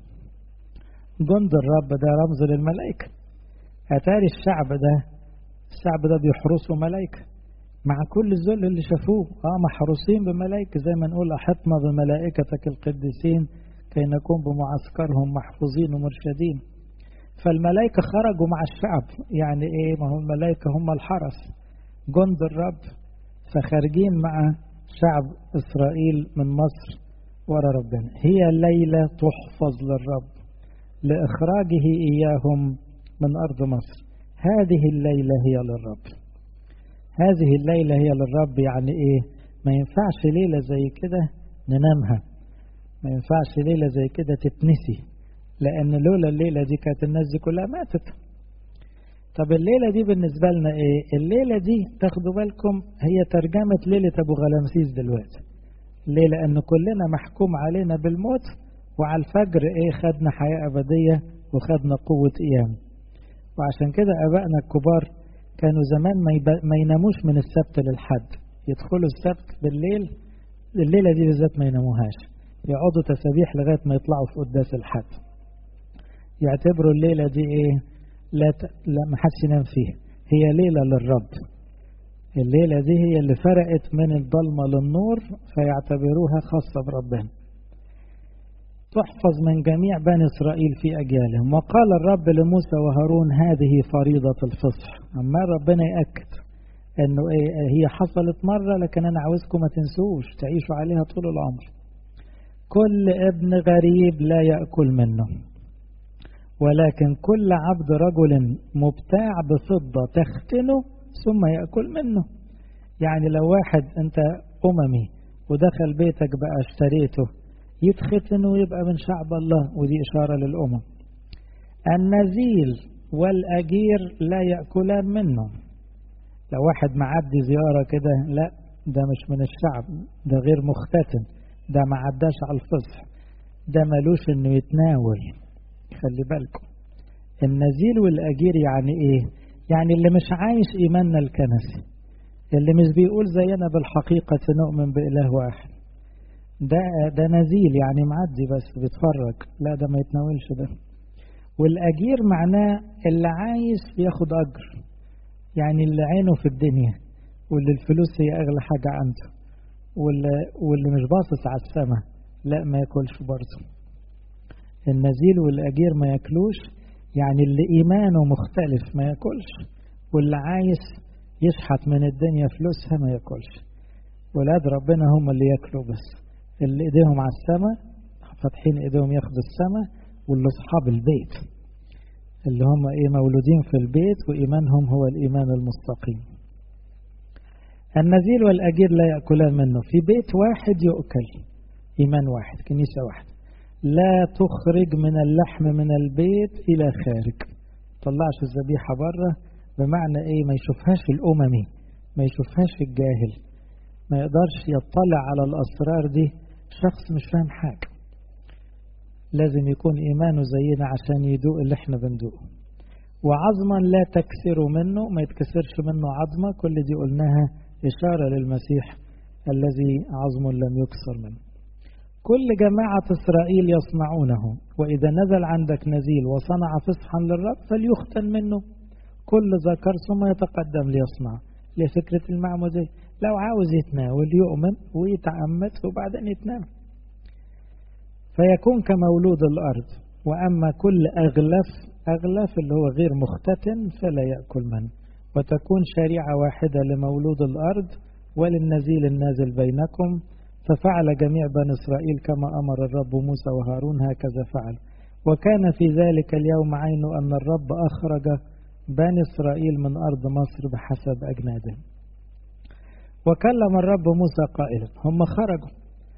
جند الرب ده رمز للملائكة أتاري الشعب ده الشعب ده بيحرسوا ملائكة مع كل الذل اللي شافوه اه محروسين بملائكة زي ما نقول أحطنا بملائكتك القديسين كي نكون بمعسكرهم محفوظين ومرشدين فالملائكة خرجوا مع الشعب يعني ايه ما هم الملائكة هم الحرس جند الرب فخارجين مع شعب إسرائيل من مصر ورا ربنا هي ليلة تحفظ للرب لإخراجه إياهم من أرض مصر هذه الليلة هي للرب هذه الليلة هي للرب يعني إيه ما ينفعش ليلة زي كده ننامها ما ينفعش ليلة زي كده تتنسي لأن لولا الليلة دي كانت الناس دي كلها ماتت طب الليلة دي بالنسبة لنا إيه الليلة دي تاخدوا بالكم هي ترجمة ليلة أبو غلامسيس دلوقتي ليه لأن كلنا محكوم علينا بالموت وعلى الفجر إيه خدنا حياة أبدية وخدنا قوة قيام وعشان كده أبائنا الكبار كانوا زمان ما, يب... ما يناموش من السبت للحد يدخلوا السبت بالليل الليلة دي بالذات ما يناموهاش يقعدوا تسابيح لغاية ما يطلعوا في قداس الحد يعتبروا الليلة دي ايه لا, ت... لا ما حدش ينام فيها هي ليلة للرب الليلة دي هي اللي فرقت من الضلمة للنور فيعتبروها خاصة بربنا تحفظ من جميع بني إسرائيل في أجيالهم وقال الرب لموسى وهارون هذه فريضة الفصح أما ربنا يأكد أنه إيه هي حصلت مرة لكن أنا عاوزكم ما تنسوش تعيشوا عليها طول العمر كل ابن غريب لا يأكل منه ولكن كل عبد رجل مبتاع بفضة تختنه ثم يأكل منه يعني لو واحد أنت أممي ودخل بيتك بقى اشتريته يتختن ويبقى من شعب الله ودي إشارة للأمم النزيل والأجير لا يأكلان منه لو واحد معدي زيارة كده لا ده مش من الشعب ده غير مختتن ده ما عداش على الفصح ده ملوش انه يتناول خلي بالكم النزيل والأجير يعني ايه يعني اللي مش عايش إيماننا الكنسي اللي مش بيقول زينا بالحقيقة نؤمن بإله واحد ده ده نزيل يعني معدي بس بيتفرج لا ده ما يتناولش ده والأجير معناه اللي عايز ياخد أجر يعني اللي عينه في الدنيا واللي الفلوس هي أغلى حاجة عنده واللي, واللي مش باصص على السماء لا ما ياكلش برضه النزيل والأجير ما ياكلوش يعني اللي إيمانه مختلف ما ياكلش واللي عايز يشحت من الدنيا فلوسها ما ياكلش ولاد ربنا هم اللي ياكلوا بس اللي ايديهم على السماء فاتحين ايديهم ياخدوا السماء واللي اصحاب البيت اللي هم ايه مولودين في البيت وايمانهم هو الايمان المستقيم النزيل والاجير لا ياكلان منه في بيت واحد يؤكل ايمان واحد كنيسه واحده لا تخرج من اللحم من البيت الى خارج طلعش الذبيحه بره بمعنى ايه ما يشوفهاش الاممي ما يشوفهاش الجاهل ما يقدرش يطلع على الأسرار دي شخص مش فاهم حاجة لازم يكون إيمانه زينا عشان يدوق اللي احنا بندوقه وعظما لا تكسروا منه ما يتكسرش منه عظمة كل دي قلناها إشارة للمسيح الذي عظم لم يكسر منه كل جماعة إسرائيل يصنعونه وإذا نزل عندك نزيل وصنع فصحا للرب فليختن منه كل ذكر ثم يتقدم ليصنع لفكرة المعمودية لو عاوز يتناول يؤمن ويتعمد وبعدين يتنام فيكون كمولود الأرض وأما كل أغلف أغلف اللي هو غير مختتن فلا يأكل منه وتكون شريعة واحدة لمولود الأرض وللنزيل النازل بينكم ففعل جميع بني إسرائيل كما أمر الرب موسى وهارون هكذا فعل وكان في ذلك اليوم عين أن الرب أخرج بني إسرائيل من أرض مصر بحسب أجنادهم وكلم الرب موسى قائلا هم خرجوا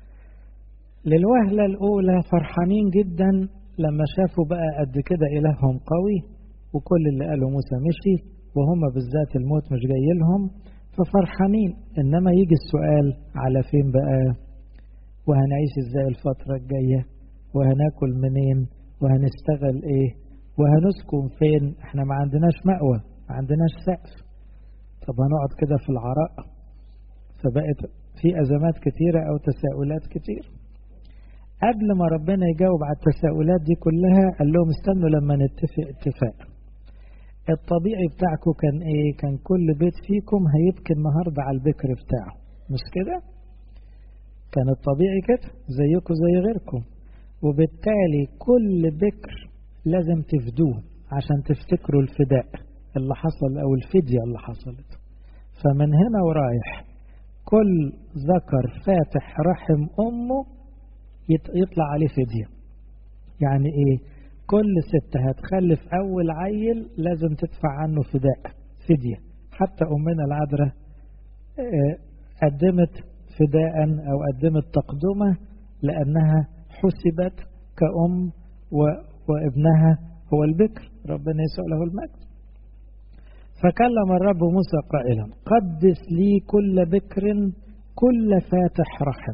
للوهلة الأولى فرحانين جدا لما شافوا بقى قد كده إلههم قوي وكل اللي قاله موسى مشي وهم بالذات الموت مش جاي لهم ففرحانين إنما يجي السؤال على فين بقى وهنعيش إزاي الفترة الجاية وهناكل منين وهنشتغل إيه وهنسكن فين احنا ما عندناش مأوى ما عندناش سقف طب هنقعد كده في العراء فبقت في أزمات كتيرة أو تساؤلات كتير قبل ما ربنا يجاوب على التساؤلات دي كلها قال لهم استنوا لما نتفق اتفاق الطبيعي بتاعكم كان ايه كان كل بيت فيكم هيبكي النهاردة على البكر بتاعه مش كده كان الطبيعي كده زيكم زي غيركم وبالتالي كل بكر لازم تفدوه عشان تفتكروا الفداء اللي حصل او الفدية اللي حصلت فمن هنا ورايح كل ذكر فاتح رحم امه يطلع عليه فدية يعني ايه كل ست هتخلف اول عيل لازم تدفع عنه فداء فدية حتى امنا العذراء قدمت فداء او قدمت تقدمة لانها حسبت كأم وابنها هو البكر ربنا يسوع له المجد فكلم الرب موسى قائلا قدس لي كل بكر كل فاتح رحم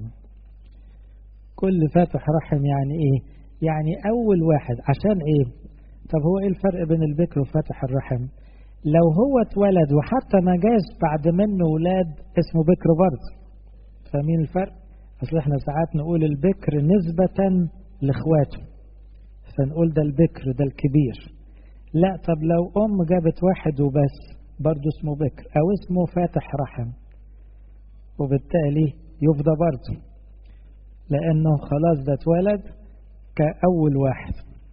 كل فاتح رحم يعني ايه يعني اول واحد عشان ايه طب هو ايه الفرق بين البكر وفاتح الرحم لو هو اتولد وحتى ما جاش بعد منه ولاد اسمه بكر برضه فاهمين الفرق اصل احنا ساعات نقول البكر نسبة لاخواته فنقول ده البكر ده الكبير لا طب لو ام جابت واحد وبس برضه اسمه بكر او اسمه فاتح رحم وبالتالي يفضى برضه لأنه خلاص ده اتولد كأول واحد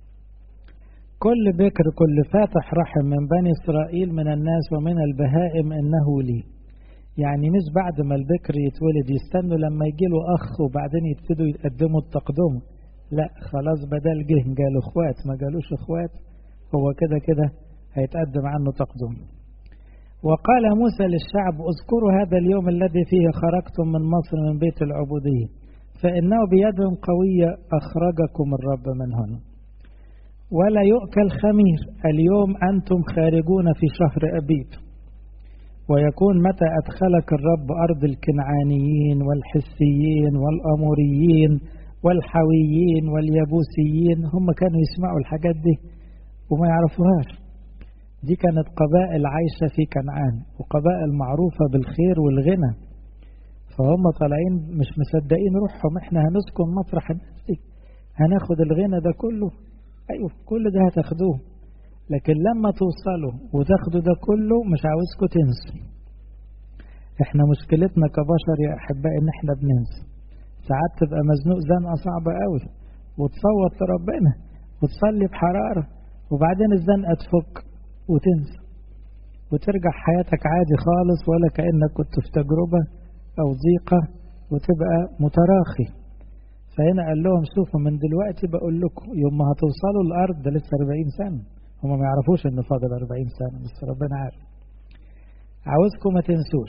كل بكر كل فاتح رحم من بني إسرائيل من الناس ومن البهائم إنه لي يعني مش بعد ما البكر يتولد يستنوا لما يجي له أخ وبعدين يبتدوا يقدموا التقدم لا خلاص بدل جه جاله اخوات ما جالوش اخوات هو كده كده هيتقدم عنه تقدم وقال موسى للشعب اذكروا هذا اليوم الذي فيه خرجتم من مصر من بيت العبوديه فإنه بيد قوية أخرجكم الرب من هنا ولا يؤكل خمير اليوم أنتم خارجون في شهر أبيب ويكون متى أدخلك الرب أرض الكنعانيين والحسيين والأموريين والحويين واليبوسيين هم كانوا يسمعوا الحاجات دي وما يعرفوهاش دي كانت قبائل عايشة في كنعان وقبائل معروفة بالخير والغنى فهم طالعين مش مصدقين روحهم احنا هنسكن مطرح الناس دي هناخد الغنى ده كله ايوه كل ده هتاخدوه لكن لما توصلوا وتاخدوا ده كله مش عاوزكم تنسوا احنا مشكلتنا كبشر يا احبائي ان احنا بننسى ساعات تبقى مزنوق زنقه صعبه قوي وتصوت لربنا وتصلي بحراره وبعدين الزنقه تفك وتنسى وترجع حياتك عادي خالص ولا كانك كنت في تجربه أو ضيقة وتبقى متراخي فهنا قال لهم شوفوا من دلوقتي بقول لكم يوم ما هتوصلوا الأرض ده لسه 40 سنة هم ما يعرفوش إن فاضل 40 سنة بس ربنا عارف عاوزكم ما تنسوش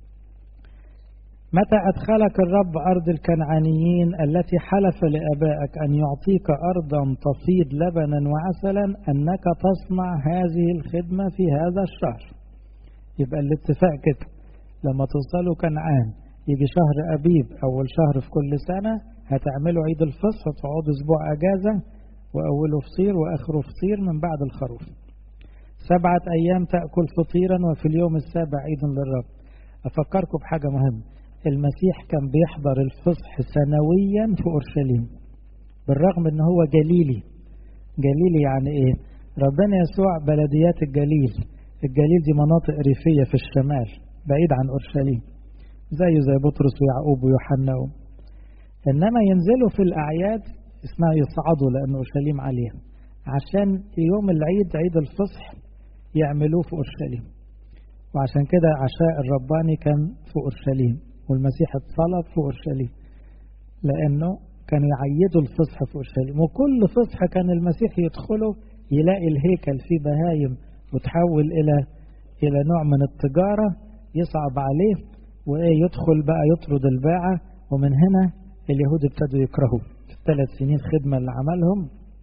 متى أدخلك الرب أرض الكنعانيين التي حلف لآبائك أن يعطيك أرضا تفيض لبنا وعسلا أنك تصنع هذه الخدمة في هذا الشهر يبقى الاتفاق كده لما توصلوا كنعان يجي شهر أبيب أول شهر في كل سنة هتعملوا عيد الفصح وتقعدوا أسبوع أجازة وأوله فطير وآخره فطير من بعد الخروف سبعة أيام تأكل فطيرا وفي اليوم السابع عيد للرب أفكركم بحاجة مهمة المسيح كان بيحضر الفصح سنويا في أورشليم بالرغم ان هو جليلي جليلي يعني ايه ربنا يسوع بلديات الجليل الجليل دي مناطق ريفية في الشمال بعيد عن أورشليم زيه زي بطرس ويعقوب ويوحنا و... إنما ينزلوا في الأعياد اسمها يصعدوا لأن أورشليم عالية عشان يوم العيد عيد الفصح يعملوه في أورشليم وعشان كده عشاء الرباني كان في أورشليم والمسيح اتصلب في أورشليم لأنه كانوا يعيدوا الفصح في أورشليم وكل فصح كان المسيح يدخله يلاقي الهيكل فيه بهايم وتحول إلى إلى نوع من التجارة يصعب عليه وإيه يدخل بقى يطرد الباعة ومن هنا اليهود ابتدوا يكرهوا في الثلاث سنين خدمة اللي عملهم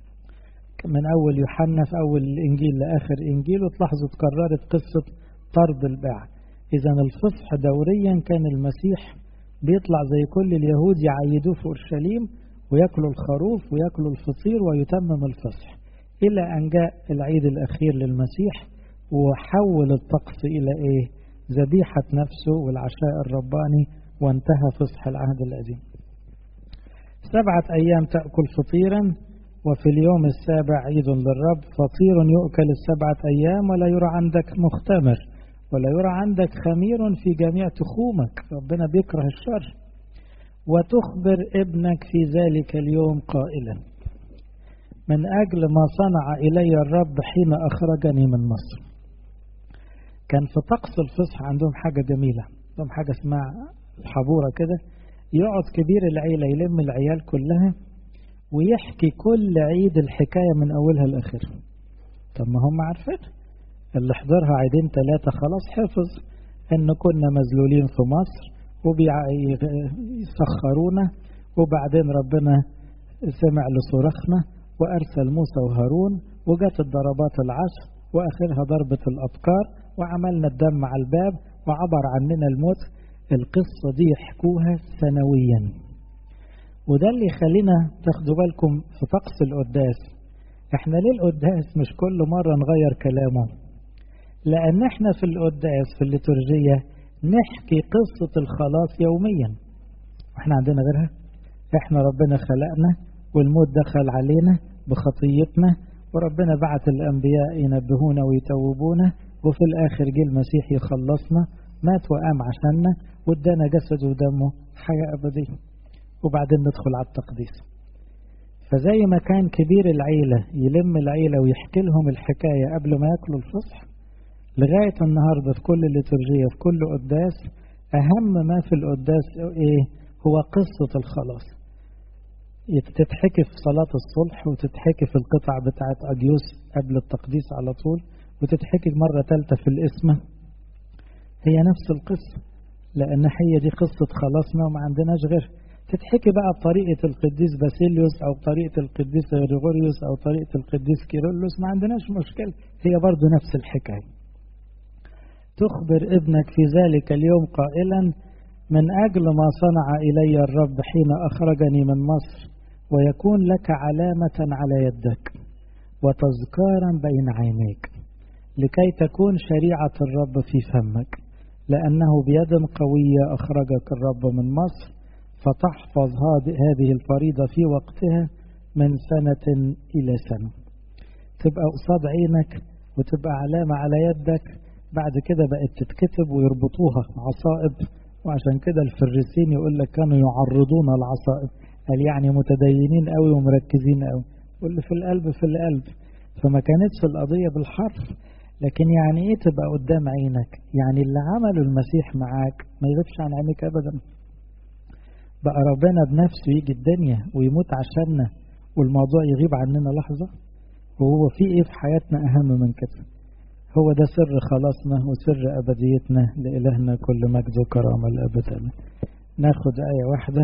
من أول يوحنا في أول الإنجيل لآخر إنجيل وتلاحظوا اتكررت قصة طرد الباعة إذا الفصح دوريا كان المسيح بيطلع زي كل اليهود يعيدوه في أورشليم ويأكلوا الخروف ويأكلوا الفطير ويتمم الفصح إلى أن جاء العيد الأخير للمسيح وحول الطقس إلى إيه ذبيحة نفسه والعشاء الرباني وانتهى فصح العهد القديم سبعة أيام تأكل فطيرا وفي اليوم السابع عيد للرب فطير يؤكل السبعة أيام ولا يرى عندك مختمر ولا يرى عندك خمير في جميع تخومك ربنا بيكره الشر وتخبر ابنك في ذلك اليوم قائلا من أجل ما صنع إلي الرب حين أخرجني من مصر كان في طقس الفصح عندهم حاجة جميلة عندهم حاجة اسمها الحبورة كده يقعد كبير العيلة يلم العيال كلها ويحكي كل عيد الحكاية من أولها لآخرها طب ما هم عارفين اللي حضرها عيدين ثلاثة خلاص حفظ إن كنا مذلولين في مصر وبيسخرونا وبعدين ربنا سمع لصراخنا وأرسل موسى وهارون وجت الضربات العشر وآخرها ضربة الأبكار وعملنا الدم على الباب وعبر عننا الموت القصة دي يحكوها سنويا وده اللي يخلينا تاخدوا بالكم في طقس القداس احنا ليه القداس مش كل مرة نغير كلامه لأن احنا في القداس في الليتورجية نحكي قصة الخلاص يوميا احنا عندنا غيرها احنا ربنا خلقنا والموت دخل علينا بخطيتنا وربنا بعت الأنبياء ينبهونا ويتوبونا وفي الآخر جه المسيح يخلصنا مات وقام عشاننا وادانا جسده ودمه حياة أبدية وبعدين ندخل على التقديس فزي ما كان كبير العيلة يلم العيلة ويحكي لهم الحكاية قبل ما ياكلوا الفصح لغاية النهاردة في كل الليتورجية في كل قداس أهم ما في القداس إيه هو قصة الخلاص تتحكي في صلاة الصلح وتتحكي في القطع بتاعة أجيوس قبل التقديس على طول وتتحكي مرة ثالثة في الاسم هي نفس القصة لأن هي دي قصة خلاصنا وما عندناش غير تتحكي بقى بطريقة القديس باسيليوس أو طريقة القديس غريغوريوس أو طريقة القديس كيرلس ما عندناش مشكلة هي برضو نفس الحكاية تخبر ابنك في ذلك اليوم قائلا من أجل ما صنع إلي الرب حين أخرجني من مصر ويكون لك علامة على يدك وتذكارا بين عينيك لكي تكون شريعة الرب في فمك لأنه بيد قوية أخرجك الرب من مصر فتحفظ هذه الفريضة في وقتها من سنة إلى سنة تبقى قصاد عينك وتبقى علامة على يدك بعد كده بقت تتكتب ويربطوها عصائب وعشان كده الفريسين يقول لك كانوا يعرضون العصائب قال يعني متدينين قوي ومركزين قوي واللي في القلب في القلب فما كانتش القضية بالحرف لكن يعني ايه تبقى قدام عينك يعني اللي عمله المسيح معاك ما يغيبش عن عينيك ابدا بقى ربنا بنفسه يجي الدنيا ويموت عشاننا والموضوع يغيب عننا لحظة وهو في ايه في حياتنا اهم من كده هو ده سر خلاصنا وسر أبديتنا لإلهنا كل مجد وكرامة الأبد ناخد آية واحدة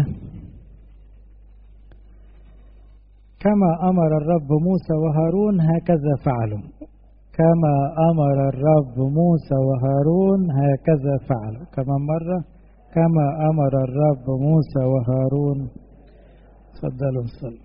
كما أمر الرب موسى وهارون هكذا فعلوا كما أمر الرب موسى وهارون هكذا فعلوا كمان مرة كما أمر الرب موسى وهارون تفضلوا نصلي